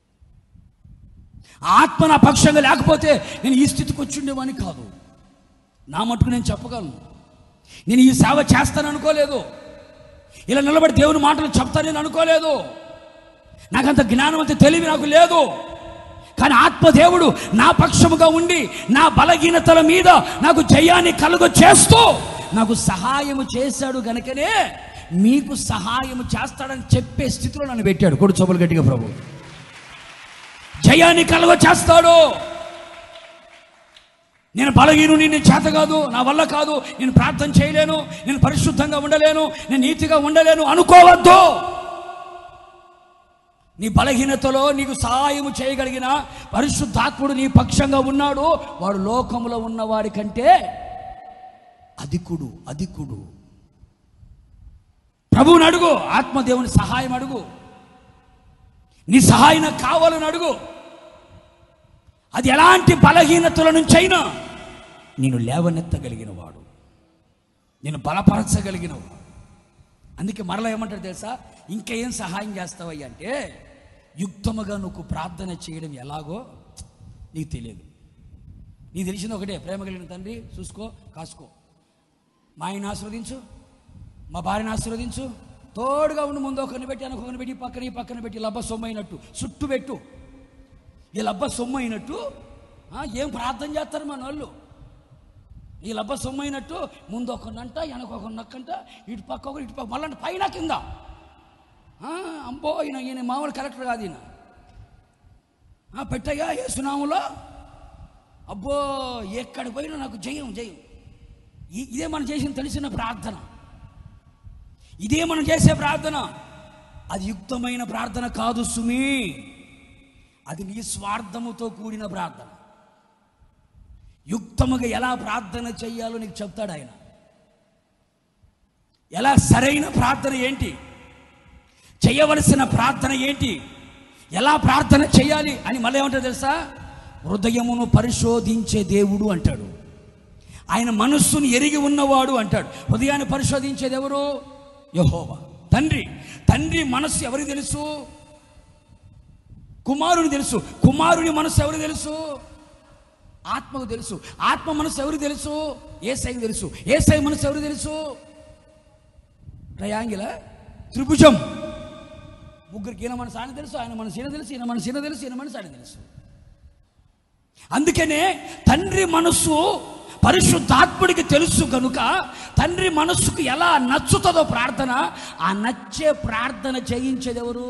ఆ ఆత్మ నా పక్షంగా లేకపోతే నేను ఈ స్థితికి వచ్చిండేవాని కాదు నా మటుకు నేను చెప్పగలను నేను ఈ సేవ చేస్తాను అనుకోలేదు ఇలా నిలబడి దేవుని మాటలు చెప్తానని అనుకోలేదు నాకంత జ్ఞానం అంత తెలివి నాకు లేదు కానీ ఆత్మదేవుడు నా పక్షముగా ఉండి నా బలహీనతల మీద నాకు జయాన్ని కలుగ చేస్తూ నాకు సహాయము చేశాడు గనుకనే మీకు సహాయము చేస్తాడని చెప్పే స్థితిలో నన్ను పెట్టాడు కొడు చొప్పులు గట్టిగా ప్రభు జయాన్ని కలుగ చేస్తాడు నేను బలహీనుని నేను చేత కాదు నా వల్ల కాదు నేను ప్రార్థన చేయలేను నేను పరిశుద్ధంగా ఉండలేను నేను నీతిగా ఉండలేను అనుకోవద్దు నీ బలహీనతలో నీకు సహాయము చేయగలిగిన పరిశుద్ధాత్ముడు నీ పక్షంగా ఉన్నాడు వాడు లోకములో ఉన్నవాడి కంటే అధికుడు అధికుడు ప్రభువుని అడుగు ఆత్మదేవుని సహాయం అడుగు నీ సహాయం నాకు కావాలని అడుగు అది ఎలాంటి బలహీనతల నుంచైనా నేను లేవనెత్తగలిగిన వాడు నేను బలపరచగలిగిన వాడు అందుకే మరలా ఏమంటాడు తెలుసా ఇంకా ఏం సహాయం చేస్తావయ్యా అంటే యుక్తముగా నువ్వు ప్రార్థన చేయడం ఎలాగో నీకు తెలియదు నీకు తెలిసింది ఒకటే ప్రేమ కలిగిన తండ్రి చూసుకో కాసుకో మా ఆయన ఆశీర్వదించు మా భార్యను ఆశీర్వదించు తోడుగా ఉండి ముందు ఒకరిని పెట్టి ఒకరిని పెట్టి ఈ పక్కన ఈ పక్కన పెట్టి లబ్బ సొమ్ము అయినట్టు చుట్టూ పెట్టు ఈ లబ్బ సొమ్ము అయినట్టు ఆ, ఏం ప్రార్థన చేస్తారు మన వాళ్ళు ఈ లబ్బ సొమ్ము అయినట్టు ముందు ఒకరినంట వెనక ఒక నక్కంట ఇటు పక్క ఒకరు ఇటు పక్క మళ్ళీ పైన కింద ఆ, అంబో ఈయన ఈయన మామూలు కలెక్టర్ కాదు ఈయన ఆ, పెట్టయ్యా ఏ సునాములో అబ్బో ఎక్కడికి పోయినా నాకు జయం జయం ఇ- ఇదే మనం చేసిన తెలిసిన ప్రార్థన ఇదే మనం చేసే ప్రార్థన అది యుక్తమైన ప్రార్థన కాదు సుమి అది నీ స్వార్థముతో కూడిన ప్రార్థన యుక్తముగా ఎలా ప్రార్థన చెయ్యాలో నీకు చెప్తాడు ఆయన ఎలా సరైన ప్రార్థన ఏంటి చేయవలసిన ప్రార్థన ఏంటి ఎలా ప్రార్థన చేయాలి అని మళ్ళీ ఏమంటారు తెలుసా హృదయమును పరిశోధించే దేవుడు అంటాడు ఆయన మనస్సును ఎరిగి ఉన్నవాడు అంటాడు హృదయాన్ని పరిశోధించేది ఎవరు యహోవా తండ్రి తండ్రి మనస్సు ఎవరికి తెలుసు కుమారుని తెలుసు కుమారుని మనస్సు ఎవరికి తెలుసు ఆత్మకు తెలుసు ఆత్మ మనసు ఎవరికి తెలుసు ఏసైకి తెలుసు ఏసై మనసు ఎవరికి తెలుసు ట్రయాంగిల త్రిభుజం ముగ్గురికి ఈయన మనసు ఆయన తెలుసు ఆయన మనసు ఈయన తెలుసు ఈయన మనసు ఈయన తెలుసు ఈయన మనసు ఆయన తెలుసు అందుకనే తండ్రి మనస్సు పరిశుద్ధాత్ముడికి తెలుసు కనుక తండ్రి మనస్సుకు ఎలా నచ్చుతుందో ప్రార్థన ఆ నచ్చే ప్రార్థన చేయించేది ఎవరు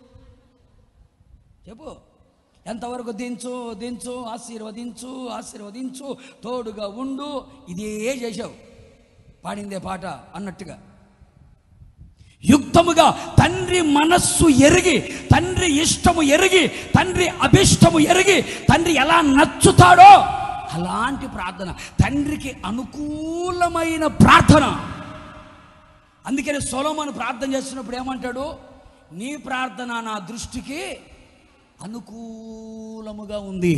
చెప్పు ఎంతవరకు దించు దించు ఆశీర్వదించు ఆశీర్వదించు తోడుగా ఉండు ఇదే చేసావు పాడిందే పాట అన్నట్టుగా యుక్తముగా తండ్రి మనస్సు ఎరిగి తండ్రి ఇష్టము ఎరిగి తండ్రి అభిష్టము ఎరిగి తండ్రి ఎలా నచ్చుతాడో అలాంటి ప్రార్థన తండ్రికి అనుకూలమైన ప్రార్థన అందుకని సొలోమను ప్రార్థన చేస్తున్నప్పుడు ఏమంటాడు నీ ప్రార్థన నా దృష్టికి అనుకూలముగా ఉంది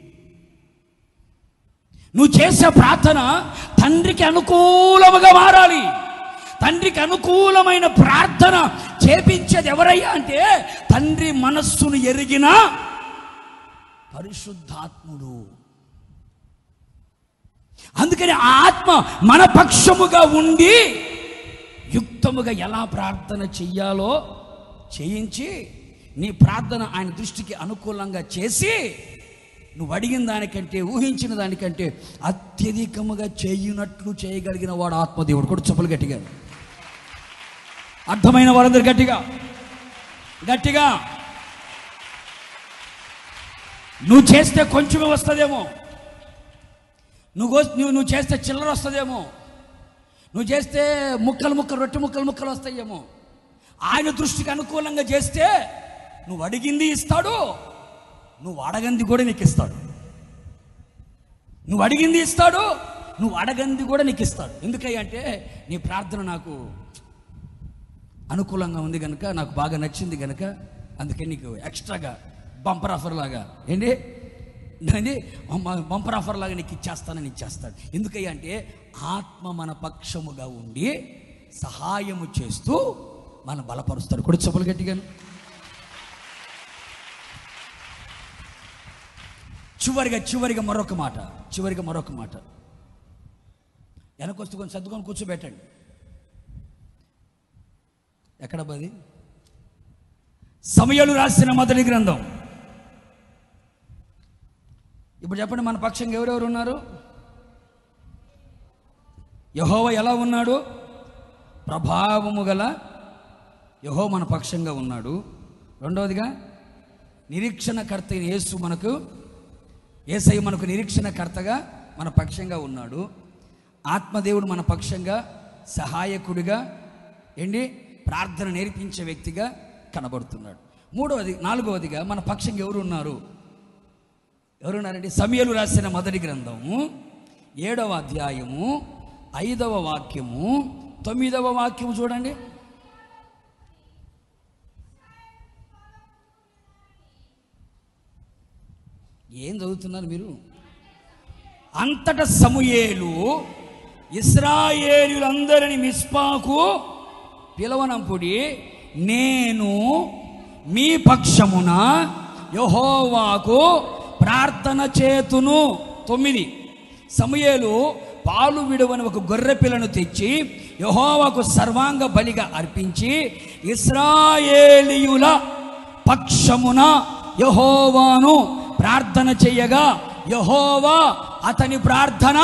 నువ్వు చేసే ప్రార్థన తండ్రికి అనుకూలముగా మారాలి తండ్రికి అనుకూలమైన ప్రార్థన చేపించేది ఎవరయ్యా అంటే తండ్రి మనస్సును ఎరిగిన పరిశుద్ధాత్ముడు అందుకని ఆ ఆత్మ మన పక్షముగా ఉండి యుక్తముగా ఎలా ప్రార్థన చెయ్యాలో చేయించి నీ ప్రార్థన ఆయన దృష్టికి అనుకూలంగా చేసి నువ్వు అడిగిన దానికంటే ఊహించిన దానికంటే అత్యధికముగా చేయునట్లు చేయగలిగిన వాడు ఆత్మదేవుడు కూడా చెప్పులు గట్టిగా అర్థమైన వారందరు గట్టిగా గట్టిగా నువ్వు చేస్తే కొంచెమే వస్తుందేమో నువ్వు గో- నువ్వు నువ్వు చేస్తే చిల్లర వస్తుందేమో నువ్వు చేస్తే ముక్కలు ముక్కలు రొట్టె ముక్కలు ముక్కలు వస్తాయేమో ఆయన దృష్టికి అనుకూలంగా చేస్తే నువ్వు అడిగింది ఇస్తాడు నువ్వు అడగంది కూడా నీకు ఇస్తాడు నువ్వు అడిగింది ఇస్తాడు నువ్వు అడగంది కూడా నీకు ఇస్తాడు ఎందుకయ్యా అంటే నీ ప్రార్థన నాకు అనుకూలంగా ఉంది కనుక నాకు బాగా నచ్చింది కనుక అందుకే నీకు ఎక్స్ట్రాగా బంపర్ ఆఫర్ లాగా ఏంటి ఏంటి బంపర్ ఆఫర్ లాగా నీకు ఇచ్చేస్తానని ఇచ్చేస్తాడు ఎందుకయ్యా అంటే ఆత్మ మన పక్షముగా ఉండి సహాయము చేస్తూ మన బలపరుస్తాడు కొడు చెప్పులు గట్టిగాను చివరిగా చివరిగా మరొక మాట చివరిగా మరొక మాట వెనకొస్తే కొంచెం సర్దుకొని కూర్చోబెట్టండి ఎక్కడ పది సమయాలు రాసిన మొదటి గ్రంథం ఇప్పుడు చెప్పండి మన పక్షంగా ఎవరెవరు ఉన్నారు యహోవ ఎలా ఉన్నాడు ప్రభావము గల యహో మన పక్షంగా ఉన్నాడు రెండవదిగా నిరీక్షణకర్త అయిన యేసు మనకు ఏసై మనకు నిరీక్షణకర్తగా మన పక్షంగా ఉన్నాడు ఆత్మదేవుడు మన పక్షంగా సహాయకుడిగా ఏంటి ప్రార్థన నేర్పించే వ్యక్తిగా కనబడుతున్నాడు మూడవది నాలుగవదిగా మన పక్షంగా ఎవరు ఉన్నారు ఎవరున్నారండి సమయలు రాసిన మొదటి గ్రంథము ఏడవ అధ్యాయము ఐదవ వాక్యము తొమ్మిదవ వాక్యము చూడండి ఏం చదువుతున్నారు మీరు అంతట సమూయేలు ఇస్రాయేలులందరిని మిస్పాకు పిలవనంపుడి నేను మీ పక్షమున యహోవాకు ప్రార్థన చేతును తొమ్మిది సమూయేలు పాలు విడువని ఒక గొర్రె పిల్లను తెచ్చి యహోవాకు సర్వాంగ బలిగా అర్పించి ఇస్రాయేలీయుల పక్షమున యహోవాను ప్రార్థన చెయ్యగా యహోవా అతని ప్రార్థన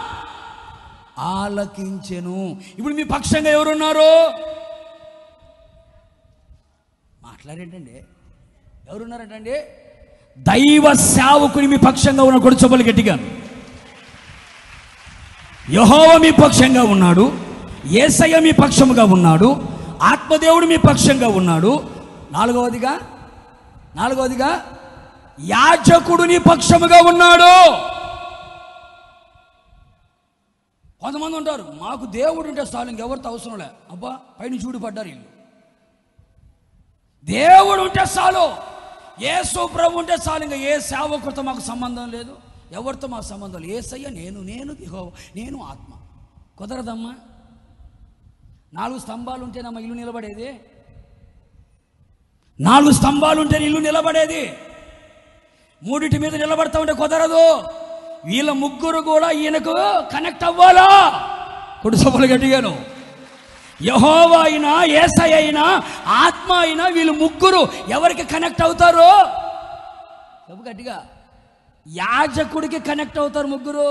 ఆలకించెను ఇప్పుడు మీ పక్షంగా ఎవరున్నారు మాట్లాడేంటండి ఎవరున్నారంటండి దైవ సేవకుని మీ పక్షంగా ఉన్న కొడుచొబ్బలు గట్టిగా యహోవ మీ పక్షంగా ఉన్నాడు ఏసయ్య మీ పక్షముగా ఉన్నాడు ఆత్మదేవుడు మీ పక్షంగా ఉన్నాడు నాలుగవదిగా నాలుగవదిగా యాజకుడు నీ పక్షముగా ఉన్నాడు కొంతమంది ఉంటారు మాకు దేవుడు ఉంటే చాలు ఇంకెవరితో అవసరం లే అబ్బా పైన చూడు పడ్డారు వీళ్ళు దేవుడు ఉంటే చాలు యేసు ప్రభు ఉంటే చాలు ఇంకా ఏ సేవకుడితో మాకు సంబంధం లేదు ఎవరితో మాకు సంబంధం లేదు ఏసయ్య నేను నేను యెహోవా, నేను ఆత్మ కుదరదమ్మా నాలుగు స్తంభాలు ఉంటేనమ్మా ఇల్లు నిలబడేది నాలుగు స్తంభాలు ఉంటే ఇల్లు నిలబడేది మూడిటి మీద నిలబడతా ఉంటే కుదరదు వీళ్ళ ముగ్గురు కూడా ఈయనకు కనెక్ట్ అవ్వాలా కుటుంబలు గట్టిగాను యహోవా అయినా ఏసై అయినా ఆత్మ అయినా వీళ్ళు ముగ్గురు ఎవరికి కనెక్ట్ అవుతారు చెప్పు గట్టిగా యాజకుడికి కనెక్ట్ అవుతారు ముగ్గురు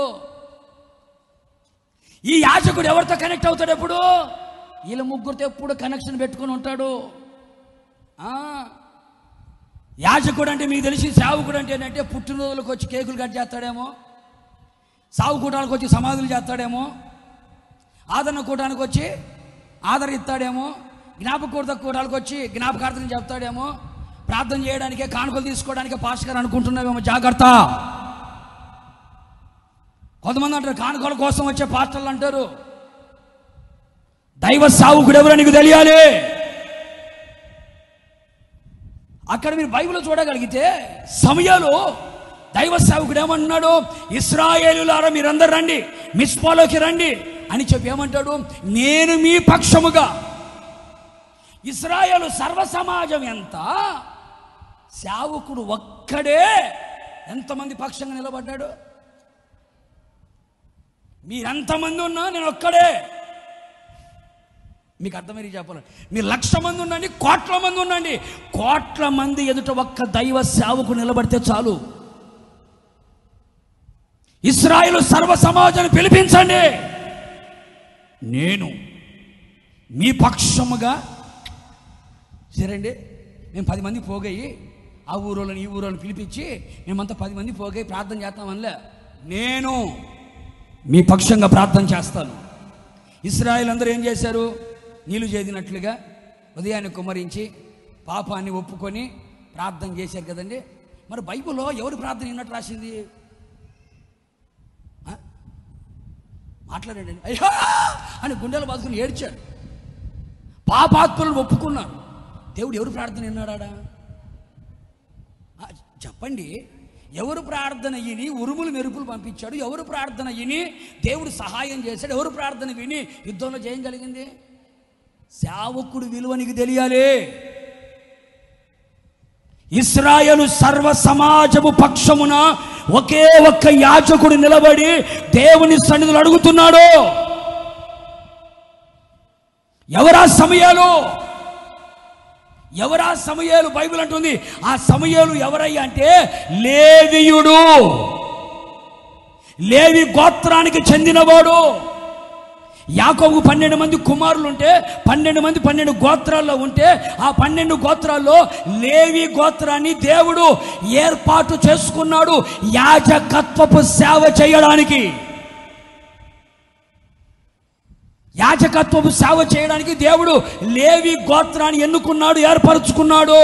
ఈ యాజకుడు ఎవరితో కనెక్ట్ అవుతాడు ఎప్పుడు వీళ్ళ ముగ్గురితో ఎప్పుడు కనెక్షన్ పెట్టుకొని ఉంటాడు ఆ, యాజకుడు అంటే మీకు తెలిసి సావుకుడు అంటే ఏంటంటే పుట్టినరోజులకు వచ్చి కేకులు కట్ చేస్తాడేమో సావు కూటాలకు వచ్చి సమాధులు చేస్తాడేమో ఆదరణ కూటానికి వచ్చి ఆదరణ ఇస్తాడేమో జ్ఞాపకూడత కూటాలకు వచ్చి జ్ఞాపకార్థం చెప్తాడేమో ప్రార్థన చేయడానికే కానుకలు తీసుకోవడానికే పాస్కర్ అనుకుంటున్నావేమో జాగ్రత్త కొంతమంది అంటారు కానుకల కోసం వచ్చే పాస్టర్లు అంటారు దైవ సావుకుడు ఎవరో నీకు తెలియాలి అక్కడ మీరు బైబిల్ చూడగలిగితే సమయాలు దైవ సేవకుడు ఏమంటున్నాడు ఇస్రాయేలులారా మీరందరూ రండి మిస్పాలోకి రండి అని చెప్పి ఏమంటాడు నేను మీ పక్షముగా ఇస్రాయేలు సర్వ సమాజం ఎంత సేవకుడు ఒక్కడే ఎంతమంది పక్షంగా నిలబడ్డాడు మీరెంతమంది ఉన్నా నేను ఒక్కడే మీకు అర్థమయ్యి చెప్పాలి మీరు లక్ష మంది ఉండండి కోట్ల మంది ఉండండి కోట్ల మంది ఎదుట ఒక్క దైవ సేవకు నిలబడితే చాలు ఇస్రాయేల్ సర్వ సమాజాన్ని పిలిపించండి నేను మీ పక్షముగా సరేండి మేము పది మంది పోగయి ఆ ఊరోళ్ళని ఈ ఊరోళ్ళని పిలిపించి మేమంతా పది మంది పోగయి ప్రార్థన చేస్తామనిలే నేను మీ పక్షంగా ప్రార్థన చేస్తాను ఇస్రాయేల్ అందరూ ఏం చేశారు నీళ్లు చేదినట్లుగా ఉదయాన్ని కుమ్మరించి పాపాన్ని ఒప్పుకొని ప్రార్థన చేశారు కదండి మరి బైబిల్లో ఎవరు ప్రార్థన విన్నట్టు రాసింది ఆ? మాట్లాడండి అయ్యో అని గుండెలు బాదుకుని ఏడ్చాడు పాపాత్ములను ఒప్పుకున్నాడు దేవుడు ఎవరు ప్రార్థన విన్నాడా ఆ, చెప్పండి ఎవరు ప్రార్థన విని ఉరుములు మెరుపులు పంపించాడు ఎవరు ప్రార్థన విని దేవుడు సహాయం చేశాడు ఎవరు ప్రార్థన విని యుద్ధంలో జయం కలిగింది సేవకుడు విలువ నీకు తెలియాలి ఇస్రాయలు సర్వ సమాజము పక్షమున ఒకే ఒక్క యాజకుడు నిలబడి దేవుని సన్నిధులు అడుగుతున్నాడు ఎవరా సమయాలు ఎవరా సమయాలు బైబిల్ అంటుంది ఆ సమయాలు ఎవరయ్యా అంటే లేవియుడు లేవి గోత్రానికి చెందినవాడు యాకోబు పన్నెండు మంది కుమారులు ఉంటే పన్నెండు మంది పన్నెండు గోత్రాల్లో ఉంటే ఆ పన్నెండు గోత్రాల్లో లేవి గోత్రాన్ని దేవుడు ఏర్పాటు చేసుకున్నాడు యాజకత్వపు సేవ చేయడానికి యాజకత్వపు సేవ చేయడానికి దేవుడు లేవి గోత్రాన్ని ఎన్నుకున్నాడు ఏర్పరచుకున్నాడు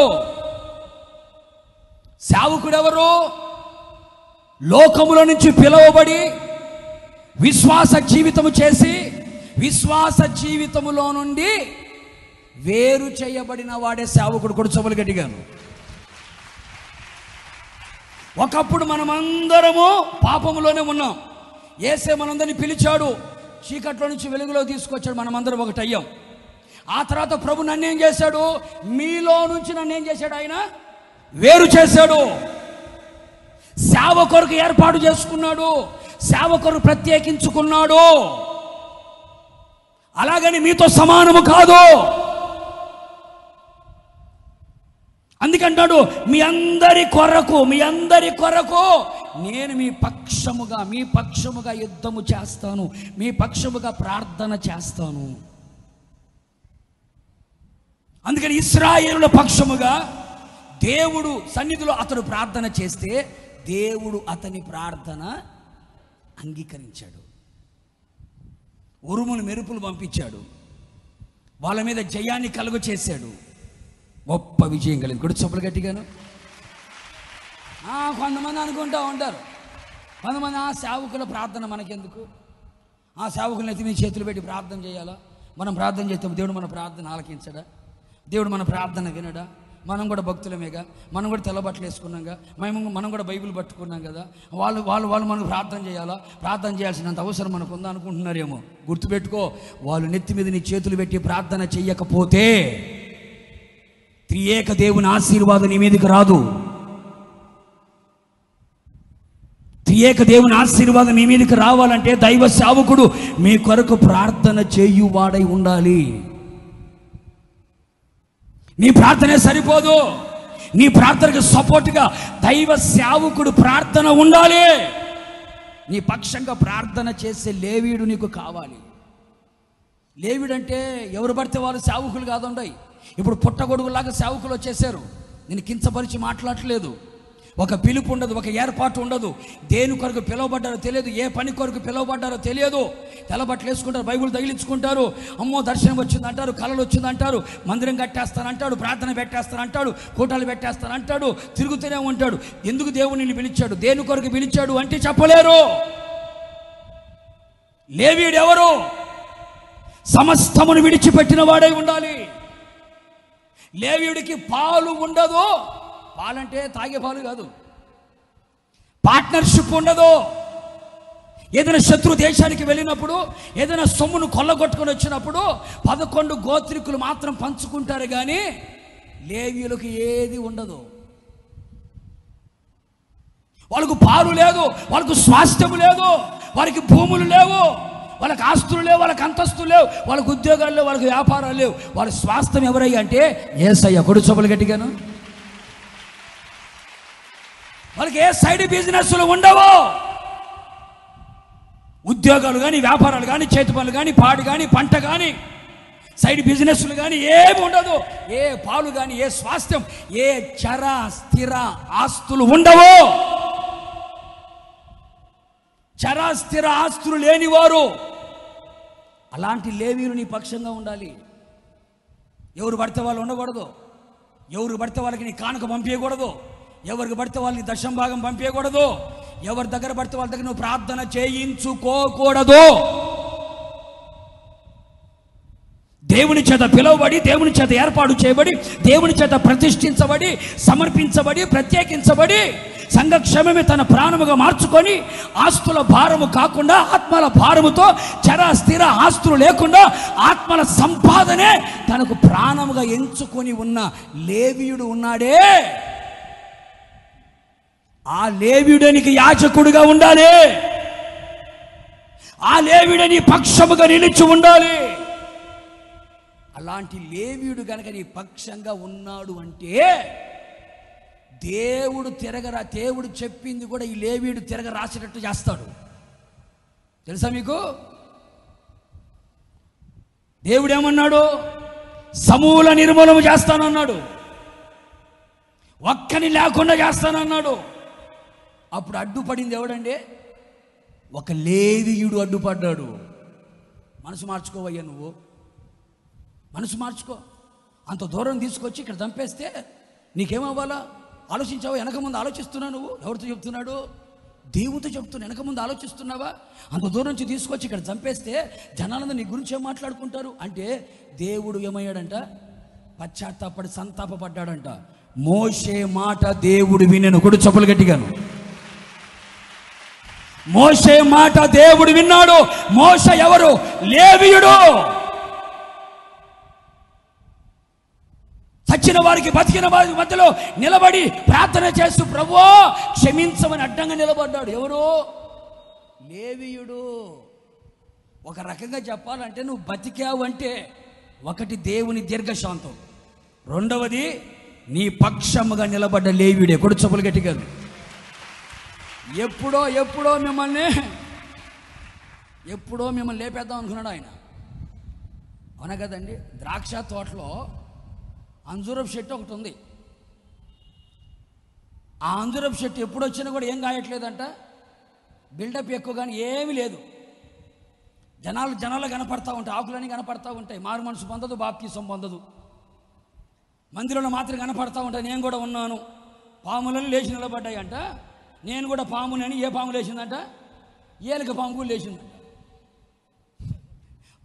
సేవకుడు ఎవరు లోకముల నుంచి పిలువబడి విశ్వాస జీవితము చేసి విశ్వాస జీవితములో నుండి వేరు చేయబడిన వాడే సేవకుడు కూడా చెవులు గట్టిగాను ఒకప్పుడు మనమందరము పాపములోనే ఉన్నాం ఏసే మనందరినీ పిలిచాడు చీకట్లో నుంచి వెలుగులో తీసుకొచ్చాడు మనమందరం ఒకటి అయ్యాం ఆ తర్వాత ప్రభు నన్ను ఏం చేశాడు మీలో నుంచి నన్ను ఏం చేశాడు ఆయన వేరు చేశాడు సేవ కొరకు ఏర్పాటు చేసుకున్నాడు సేవ కొరకు ప్రత్యేకించుకున్నాడు అలాగని మీతో సమానము కాదు అందుకంటాడు మీ అందరి కొరకు మీ అందరి కొరకు నేను మీ పక్షముగా మీ పక్షముగా యుద్ధము చేస్తాను మీ పక్షముగా ప్రార్థన చేస్తాను అందుకని ఇస్రాయేలుల పక్షముగా దేవుడు సన్నిధిలో అతడు ప్రార్థన చేస్తే దేవుడు అతని ప్రార్థన అంగీకరించాడు ఉరుములు మెరుపులు పంపించాడు వాళ్ళ మీద జయాన్ని కలుగు చేశాడు గొప్ప విజయం కలిగింది కూడా చెప్పులు గట్టిగాను ఆ, కొంతమంది అనుకుంటా ఉంటారు కొంతమంది ఆ సేవకుల ప్రార్థన మనకెందుకు ఆ సేవకులను ఎత్తి మీద చేతులు పెట్టి ప్రార్థన చేయాలా మనం ప్రార్థన చేస్తే దేవుడు మన ప్రార్థన ఆలకించడా దేవుడు మన ప్రార్థన వినడా మనం కూడా భక్తులమేగా మనం కూడా తెల్లబట్టలు వేసుకున్నాంగా మేము మనం కూడా బైబిల్ పట్టుకున్నాం కదా వాళ్ళు వాళ్ళు వాళ్ళు మనకు ప్రార్థన చేయాలా ప్రార్థన చేయాల్సినంత అవసరం మనకు ఉందా అనుకుంటున్నారేమో గుర్తుపెట్టుకో వాళ్ళు నెత్తి మీద నీ చేతులు పెట్టి ప్రార్థన చెయ్యకపోతే త్రియేక దేవుని ఆశీర్వాదం నీ మీదకి రాదు త్రియేక దేవుని ఆశీర్వాదం మీ మీదకి రావాలంటే దైవ సేవకుడు మీ కొరకు ప్రార్థన చేయువాడై ఉండాలి నీ ప్రార్థనే సరిపోదు నీ ప్రార్థనకు సపోర్ట్గా దైవ సేవకుడు ప్రార్థన ఉండాలి నీ పక్షంగా ప్రార్థన చేసే లేవీడు నీకు కావాలి లేవీడంటే ఎవరు పడితే వాళ్ళు సేవకులు కాదుండయి ఇప్పుడు పుట్టగొడుగులాగా సేవకులు వచ్చేసారు నేను కించపరిచి మాట్లాడట్లేదు ఒక పిలుపు ఉండదు ఒక ఏర్పాటు ఉండదు దేని కొరకు పిలువబడ్డారో తెలియదు ఏ పని కొరకు పిలువబడ్డారో తెలియదు తెల్లబట్టలు వేసుకుంటారు బైబుల్ తగిలించుకుంటారు అమ్మో దర్శనం వచ్చిందంటారు కళలు వచ్చిందంటారు మందిరం కట్టేస్తానంటాడు ప్రార్థన పెట్టేస్తానంటాడు కూటాలు పెట్టేస్తానంటాడు తిరుగుతూనే ఉంటాడు ఎందుకు దేవుని పిలిచాడు దేని కొరకు పిలిచాడు అంటే చెప్పలేరు లేవీడు ఎవరు సమస్తమును విడిచిపెట్టిన వాడై ఉండాలి లేవీయుడికి పాలు ఉండదు పాలంటే తాగే పాలు కాదు పార్ట్నర్షిప్ ఉండదు ఏదైనా శత్రు దేశానికి వెళ్ళినప్పుడు ఏదైనా సొమ్మును కొల్లగొట్టుకొని వచ్చినప్పుడు పదకొండు గోత్రికులు మాత్రం పంచుకుంటారు కానీ లేవీయులకు ఏది ఉండదు వాళ్ళకు పాలు లేదు వాళ్ళకు స్వాస్థ్యము లేదు వారికి భూములు లేవు వాళ్ళకి ఆస్తులు లేవు వాళ్ళకి అంతస్తులు లేవు వాళ్ళకి ఉద్యోగాలు లేవు వాళ్ళకి వ్యాపారాలు లేవు వాళ్ళ స్వాస్థ్యం ఎవరయ్యా అంటే ఏసయ్య కొడు చొప్పులు గట్టిగాను వాళ్ళకి ఏ సైడ్ బిజినెస్లు ఉండవు ఉద్యోగాలు కానీ వ్యాపారాలు కానీ చేతి పనులు కానీ పాడు కానీ పంట కానీ సైడ్ బిజినెస్లు కానీ ఏమి ఉండదు ఏ పాలు కానీ ఏ స్వాస్థ్యం ఏ చర స్థిర ఆస్తులు ఉండవు చర స్థిర ఆస్తులు లేనివారు అలాంటి లేవీలు నీ పక్షంగా ఉండాలి ఎవరు పడితే వాళ్ళు ఉండకూడదు ఎవరు పడితే వాళ్ళకి నీ కానుక పంపించకూడదు ఎవరికి పడితే వాళ్ళని దశం భాగం పంపించకూడదు ఎవరి దగ్గర పడితే వాళ్ళ దగ్గర నువ్వు ప్రార్థన చేయించుకోకూడదు దేవుని చేత పిలువబడి దేవుని చేత ఏర్పాటు చేయబడి దేవుని చేత ప్రతిష్ఠించబడి సమర్పించబడి ప్రత్యేకించబడి సంఘక్షేమమే తన ప్రాణముగా మార్చుకొని ఆస్తుల భారము కాకుండా ఆత్మల భారముతో చర స్థిర ఆస్తులు లేకుండా ఆత్మల సంపాదనే తనకు ప్రాణముగా ఎంచుకొని ఉన్న లేవీయుడు ఉన్నాడే ఆ లేవీయుడానికి యాజకుడిగా ఉండాలి ఆ లేవీయుడని పక్షముగా నిలిచి ఉండాలి అలాంటి లేవీయుడు గనక నీ పక్షంగా ఉన్నాడు అంటే దేవుడు తిరగరా దేవుడు చెప్పింది కూడా ఈ లేవీయుడు తిరగ రాసేటట్టు చేస్తాడు తెలుసా మీకు దేవుడు ఏమన్నాడు సమూల నిర్మూలన చేస్తానన్నాడు ఒక్కని లేకుండా చేస్తానన్నాడు అప్పుడు అడ్డుపడింది ఎవడండి ఒక లేవీయుడు అడ్డుపడ్డాడు మనసు మార్చుకోవయ్యా నువ్వు మనసు మార్చుకో అంత దూరం తీసుకొచ్చి ఇక్కడ చంపేస్తే నీకేమవ్వాలా ఆలోచించావా వెనక ముందు ఆలోచిస్తున్నావు నువ్వు ఎవరితో చెప్తున్నాడు దేవునితో చెప్తున్నా వెనక ముందు ఆలోచిస్తున్నావా అంత దూరం నుంచి తీసుకొచ్చి ఇక్కడ చంపేస్తే జనాలందరూ నీ గురించి ఏం మాట్లాడుకుంటారు అంటే దేవుడు ఏమయ్యాడంట పశ్చాత్తాపడి సంతాపపడ్డాడంట మోసే మాట దేవుడు వినను కొడు చెప్పులు గట్టిగాను మోసే మాట దేవుడు విన్నాడు మోస ఎవరు లేవియుడు చచ్చిన వారికి బతికిన వారి మధ్యలో నిలబడి ప్రార్థన చేస్తూ ప్రభు క్షమించమని అడ్డంగా నిలబడ్డాడు ఎవరు లేవియుడు ఒక రకంగా చెప్పాలంటే నువ్వు బతికావు అంటే ఒకటి దేవుని దీర్ఘశాంతం రెండవది నీ పక్షముగా నిలబడ్డ లేవియుడే కొడు చెప్పులు గట్టిగా ఎప్పుడో ఎప్పుడో మిమ్మల్ని ఎప్పుడో మిమ్మల్ని లేపేద్దాం అనుకున్నాడు ఆయన అవునా కదండి ద్రాక్ష తోటలో అంజూరపు చెట్టు ఒకటి ఉంది ఆ అంజూరపు చెట్టు ఎప్పుడు వచ్చినా కూడా ఏం కాయట్లేదంట బిల్డప్ ఎక్కువ కానీ ఏమీ లేదు జనాలు జనాలు కనపడతా ఉంటాయి ఆకులన్నీ కనపడతా ఉంటాయి మారు మనసు పొందదు బాప్తీసం పొందదు మందిరంలో మాత్రం కనపడతా ఉంటాయి నేను కూడా ఉన్నాను పాములను లేచి నిలబడ్డాయంట నేను కూడా పామునని ఏ పాము లేచిందంట ఏలిక పాము కూడా లేచిందంట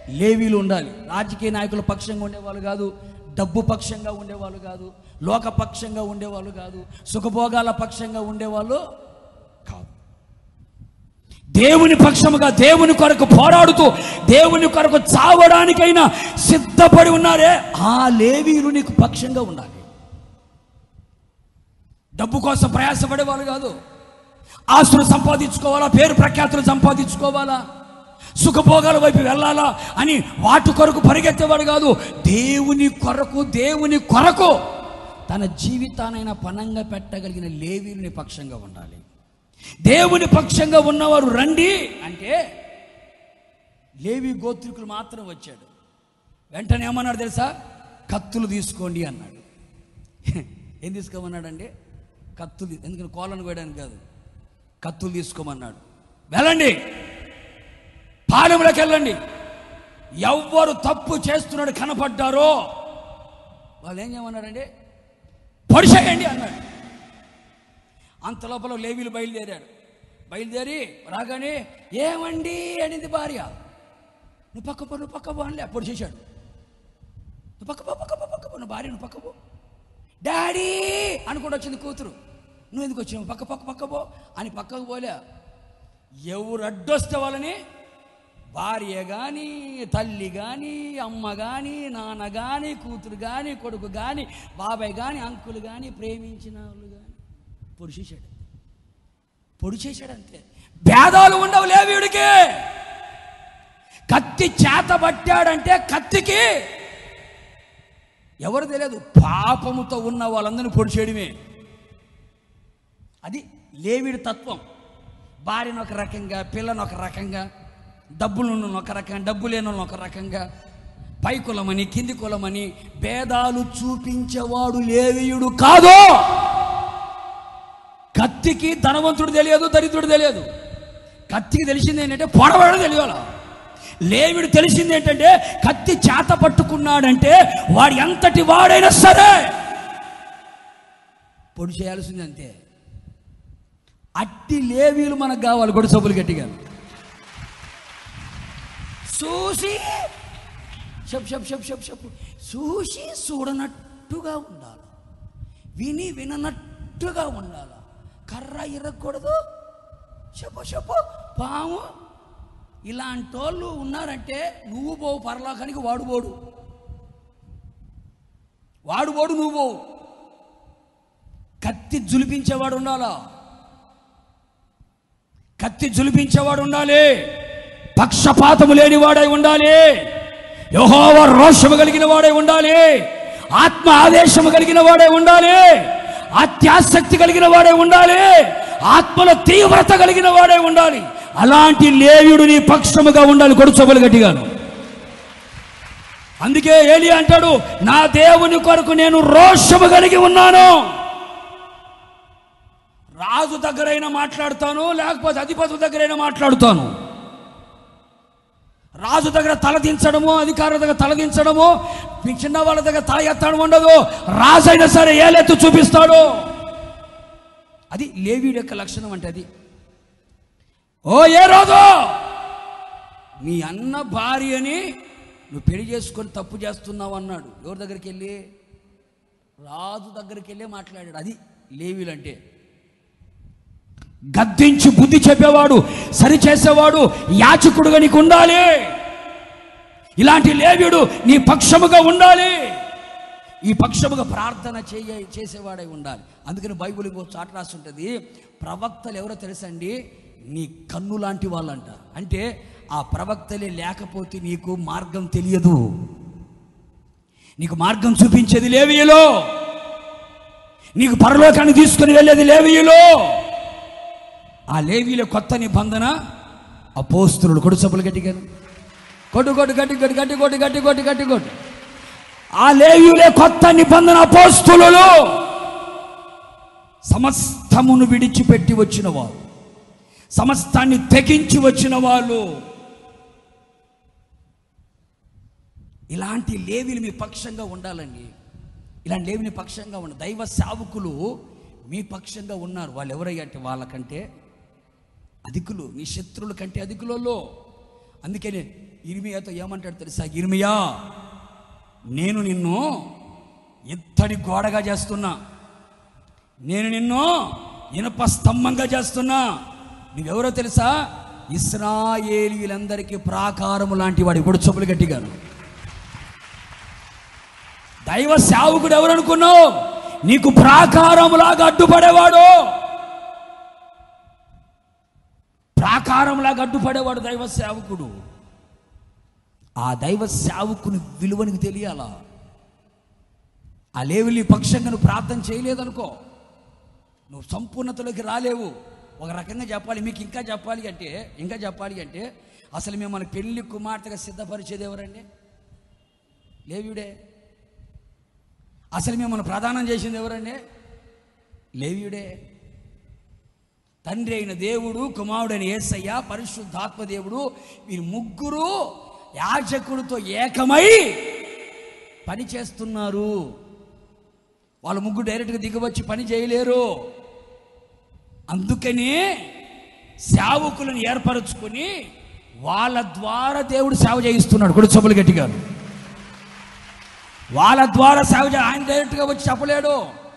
లేవీలు ఉండాలి రాజకీయ నాయకుల పక్షంగా ఉండేవాళ్ళు కాదు డబ్బు పక్షంగా ఉండేవాళ్ళు కాదు లోక పక్షంగా ఉండేవాళ్ళు కాదు సుఖభోగాల పక్షంగా ఉండేవాళ్ళు కాదు దేవుని పక్షముగా దేవుని కొరకు పోరాడుతూ దేవుని కొరకు చావడానికైనా సిద్ధపడి ఉన్నారే ఆ లేవీలు నీకు పక్షంగా ఉండాలి డబ్బు కోసం ప్రయాసపడేవాళ్ళు కాదు ఆస్తులు సంపాదించుకోవాలా పేరు ప్రఖ్యాతులు సంపాదించుకోవాలా సుఖభోగాల వైపు వెళ్ళాలా అని వాటి కొరకు పరిగెత్తేవాడు కాదు దేవుని కొరకు దేవుని కొరకు తన జీవితానైనా పనంగా పెట్టగలిగిన లేవీని పక్షంగా ఉండాలి దేవుని పక్షంగా ఉన్నవారు రండి అంటే లేవి గోత్రికులు మాత్రం వచ్చాడు వెంటనే ఏమన్నాడు తెలుసా కత్తులు తీసుకోండి అన్నాడు ఏం తీసుకోమన్నాడండి కత్తులు ఎందుకని కోళ్ళను కోయడానికి కాదు కత్తులు తీసుకోమన్నాడు వెళ్ళండి పాలెంలోకి వెళ్ళండి ఎవ్వరు తప్పు చేస్తున్నాడు కనపడ్డారో వాళ్ళు ఏం చేయమన్నారండి పొడిచేయండి అన్నాడు అంత లోపల లేవీలు బయలుదేరారు బయలుదేరి రాగానే ఏమండి అనింది భార్య నువ్వు పక్క పో నువ్వు పక్క పో అని అప్పుడు చేశాడు నువ్వు పక్క పో పక్క పో పక్క పో నువ్వు భార్య నువ్వు పక్క పో డాడీ అనుకుంటూ వచ్చింది కూతురు నువ్వు ఎందుకు వచ్చావు పక్క పక్క పక్క పో అని పక్కకు పోలే ఎవరు అడ్డొస్తే వాళ్ళని భార్య కానీ తల్లి కానీ అమ్మ కానీ నాన్న కానీ కూతురు కానీ కొడుకు కానీ బాబాయ్ కానీ అంకులు కానీ ప్రేమించిన వాళ్ళు కానీ పొడి చేశాడు పొడి చేశాడు అంతే భేదాలు ఉండవు లేవీడికి కత్తి చేత పట్టాడంటే కత్తికి ఎవరు తెలియదు పాపముతో ఉన్న వాళ్ళందరినీ పొడి చేయడమే అది లేవిడి తత్వం భార్యను ఒక రకంగా పిల్లను ఒక రకంగా డబ్బులను ఒక రకంగా డబ్బు లేని ఒక రకంగా పై కులమని కింది కులమని భేదాలు చూపించేవాడు లేవీయుడు కాదు కత్తికి ధనవంతుడు తెలియదు దరిద్రుడు తెలియదు కత్తికి తెలిసింది ఏంటంటే పొడవాడు తెలియాల లేవిడు తెలిసింది ఏంటంటే కత్తి చేత పట్టుకున్నాడంటే వాడు ఎంతటి వాడైనా సరే పొడి చేయాల్సింది అంతే అట్టి లేవీలు మనకు కావాలి గొడు సబ్బులు గట్టిగా చూసి చెప్పు చెప్పు చెప్పు చెప్పు చెప్పు చూసి చూడనట్టుగా ఉండాలి విని విననట్టుగా ఉండాలి కర్ర ఇరగకూడదు చెప్పు చెప్పు పాము ఇలాంటి వాళ్ళు ఉన్నారంటే నువ్వు పోవు పరలోకానికి వాడు పోడు వాడు పోడు నువ్వు పోవు కత్తి జులిపించేవాడు ఉండాలా కత్తి జులిపించేవాడు ఉండాలి పక్షపాతము లేనివాడై ఉండాలి యహోవ రోషము కలిగిన వాడై ఉండాలి ఆత్మ ఆదేశము కలిగిన వాడై ఉండాలి అత్యాసక్తి కలిగిన వాడే ఉండాలి ఆత్మలో తీవ్రత కలిగిన వాడే ఉండాలి అలాంటి లేయుడు నీ పక్షముగా ఉండాలి కొడుచొబలు గట్టిగాను అందుకే ఏలి అంటాడు నా దేవుని కొరకు నేను రోషము కలిగి ఉన్నాను రాజు దగ్గరైనా మాట్లాడతాను లేకపోతే అధిపతుల దగ్గరైనా మాట్లాడుతాను రాజు దగ్గర తలదించడము అధికారుల దగ్గర తలదించడము మీ చిన్న వాళ్ళ దగ్గర తల ఎత్తడం ఉండదు రాజు అయినా సరే ఏలెత్తు చూపిస్తాడు అది లేవీడి యొక్క లక్షణం అంటే అది ఓ ఏ రోజు మీ అన్న భార్యని నువ్వు పెళ్లి చేసుకొని తప్పు చేస్తున్నావు అన్నాడు ఎవరి దగ్గరికి వెళ్ళి రాజు దగ్గరికి వెళ్ళి మాట్లాడాడు అది లేవీలంటే గద్దించి బుద్ధి చెప్పేవాడు సరి చేసేవాడు యాచకుడుగా నీకు ఉండాలి ఇలాంటి లేవ్యుడు నీ పక్షముగా ఉండాలి ఈ పక్షముగా ప్రార్థన చేయ చేసేవాడై ఉండాలి అందుకని బైబిల్ ఇంకో చాట రాసి ఉంటుంది ప్రవక్తలు ఎవరో తెలుసండి నీ కన్ను లాంటి వాళ్ళంట అంటే ఆ ప్రవక్తలే లేకపోతే నీకు మార్గం తెలియదు నీకు మార్గం చూపించేది లేవియలో నీకు పరలోకాన్ని తీసుకుని వెళ్ళేది లేవియలో ఆ లేవీల కొత్త నిబంధన అపోస్తులు కొడు సభలు గట్టిగాను కొట్టు కొట్టు గట్టి గట్టి గట్టి కొట్టి గట్టి కొట్టి గట్టి కొట్టు ఆ లేవీలే కొత్త నిబంధన అపోస్తులు సమస్తమును విడిచిపెట్టి వచ్చిన వారు సమస్తాన్ని తెగించి వచ్చిన వాళ్ళు ఇలాంటి లేవీలు మీ పక్షంగా ఉండాలండి ఇలాంటి లేవిని పక్షంగా ఉన్న దైవ సేవకులు మీ పక్షంగా ఉన్నారు వాళ్ళు ఎవరయ్యా అంటే వాళ్ళకంటే అధికులు మీ శత్రువుల కంటే అధికులలో అందుకని ఇర్మియాతో ఏమంటాడు తెలుసా ఇర్మియా నేను నిన్ను ఇత్తడి గోడగా చేస్తున్నా నేను నిన్ను ఇనప స్తంభంగా చేస్తున్నా నువ్వెవరో తెలుసా ఇస్రాయేలీలందరికీ ప్రాకారము లాంటి వాడు ఇప్పుడు చెప్పులు గట్టిగాను దైవ సేవకుడు ఎవరు అనుకున్నావు నీకు ప్రాకారములాగా అడ్డుపడేవాడు ప్రాకారంలాగా అడ్డుపడేవాడు దైవ సేవకుడు ఆ దైవ సేవకుని విలువనికి తెలియాలా ఆ లేవులి పక్షంగా నువ్వు ప్రార్థన చేయలేదనుకో నువ్వు సంపూర్ణతలోకి రాలేవు ఒక రకంగా చెప్పాలి మీకు ఇంకా చెప్పాలి అంటే ఇంకా చెప్పాలి అంటే అసలు మిమ్మల్ని పెళ్లి కుమార్తెగా సిద్ధపరిచేది ఎవరండి లేవియుడే అసలు మిమ్మల్ని ప్రదానం చేసింది ఎవరండి లేవియుడే తండ్రి అయిన దేవుడు కుమారుడైన యేసయ్య పరిశుద్ధాత్మ దేవుడు వీరు ముగ్గురు యాజకుడితో ఏకమై పని చేస్తున్నారు వాళ్ళ ముగ్గురు డైరెక్ట్గా దిగవచ్చి పని చేయలేరు అందుకని సేవకులను ఏర్పరచుకొని వాళ్ళ ద్వారా దేవుడు సేవ చేయిస్తున్నాడు కొడు చెప్పులు గట్టిగా వాళ్ళ ద్వారా సేవ చే ఆయన డైరెక్ట్గా వచ్చి చెప్పలేడు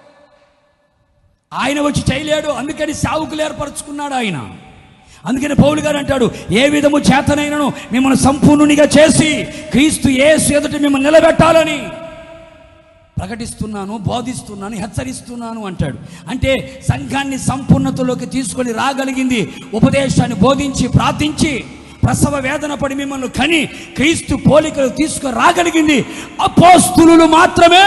ఆయన వచ్చి చేయలేడు అందుకని సావుకులు ఏర్పరచుకున్నాడు ఆయన అందుకని పౌలు గారు అంటాడు ఏ విధము చేతనైనను మిమ్మల్ని సంపూర్ణునిగా చేసి క్రీస్తు యేసు ఎదుట మిమ్మల్ని నిలబెట్టాలని ప్రకటిస్తున్నాను బోధిస్తున్నాను హెచ్చరిస్తున్నాను అంటాడు అంటే సంఘాన్ని సంపూర్ణతలోకి తీసుకొని రాగలిగింది ఉపదేశాన్ని బోధించి ప్రార్థించి ప్రసవ వేదన పడి మిమ్మల్ని కని క్రీస్తు పోలికలు తీసుకొని రాగలిగింది అపోస్తులు మాత్రమే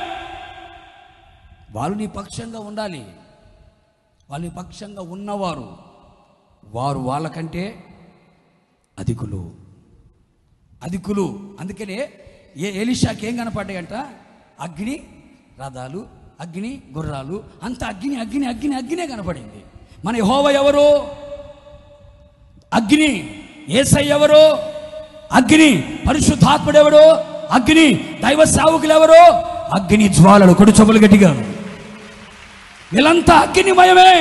వాళ్ళు నీ పక్షంగా ఉండాలి వాళ్ళు నీ పక్షంగా ఉన్నవారు వారు వాళ్ళకంటే అధికులు అధికులు అందుకనే ఏ ఎలిషాకి ఏం కనపడ్డాయంట అగ్ని రథాలు అగ్ని గుర్రాలు అంత అగ్ని అగ్ని అగ్ని అగ్నే కనపడింది మన యెహోవా ఎవరు అగ్ని ఏసై ఎవరు అగ్ని పరిశుద్ధాత్ముడు ఎవడు అగ్ని దైవ సేవకులు ఎవరు అగ్ని జ్వాలలు కొడు చెవులు గట్టిగా వీళ్ళంతా అగ్నిమయమే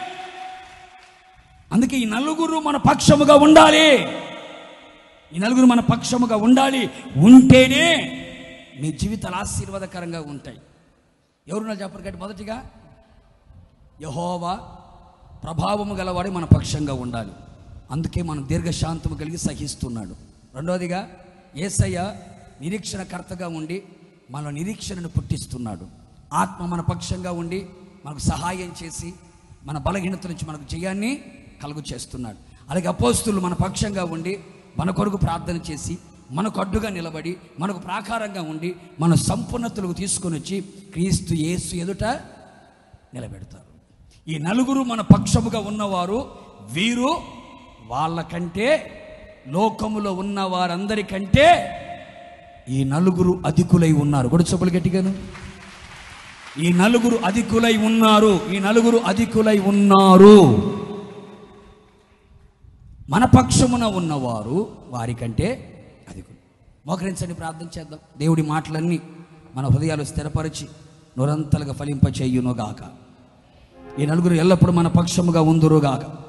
అందుకే ఈ నలుగురు మన పక్షముగా ఉండాలి ఈ నలుగురు మన పక్షముగా ఉండాలి ఉంటేనే మీ జీవితాలు ఆశీర్వాదకరంగా ఉంటాయి ఎవరున్నారు చెప్పరు కాబట్టి మొదటిగా యహోవా ప్రభావము గలవాడు మన పక్షంగా ఉండాలి అందుకే మనం దీర్ఘశాంతము కలిగి సహిస్తున్నాడు రెండవదిగా ఏసయ్య నిరీక్షణకర్తగా ఉండి మన నిరీక్షణను పుట్టిస్తున్నాడు ఆత్మ మన పక్షంగా ఉండి మనకు సహాయం చేసి మన బలహీనత నుంచి మనకు జయాన్ని కలుగు చేస్తున్నాడు అలాగే అపోస్తులు మన పక్షంగా ఉండి మన కొరకు ప్రార్థన చేసి మనకు అడ్డుగా నిలబడి మనకు ప్రాకారంగా ఉండి మన సంపూర్ణతలకు తీసుకొని వచ్చి క్రీస్తు యేసు ఎదుట నిలబెడతారు ఈ నలుగురు మన పక్షముగా ఉన్నవారు వీరు వాళ్ళకంటే లోకములో ఉన్న వారందరికంటే ఈ నలుగురు అధికులై ఉన్నారు కూడా చెప్పులు గట్టిగాను ఈ నలుగురు అధికులై ఉన్నారు ఈ నలుగురు అధికులై ఉన్నారు మన పక్షమున ఉన్నవారు వారికంటే అధికులు మోకరించండి ప్రార్థన చేద్దాం దేవుడి మాటలన్నీ మన హృదయాలు స్థిరపరిచి నిరంతలుగా ఫలింపచేయునుగాక ఈ నలుగురు ఎల్లప్పుడూ మన పక్షముగా ఉందురుగాక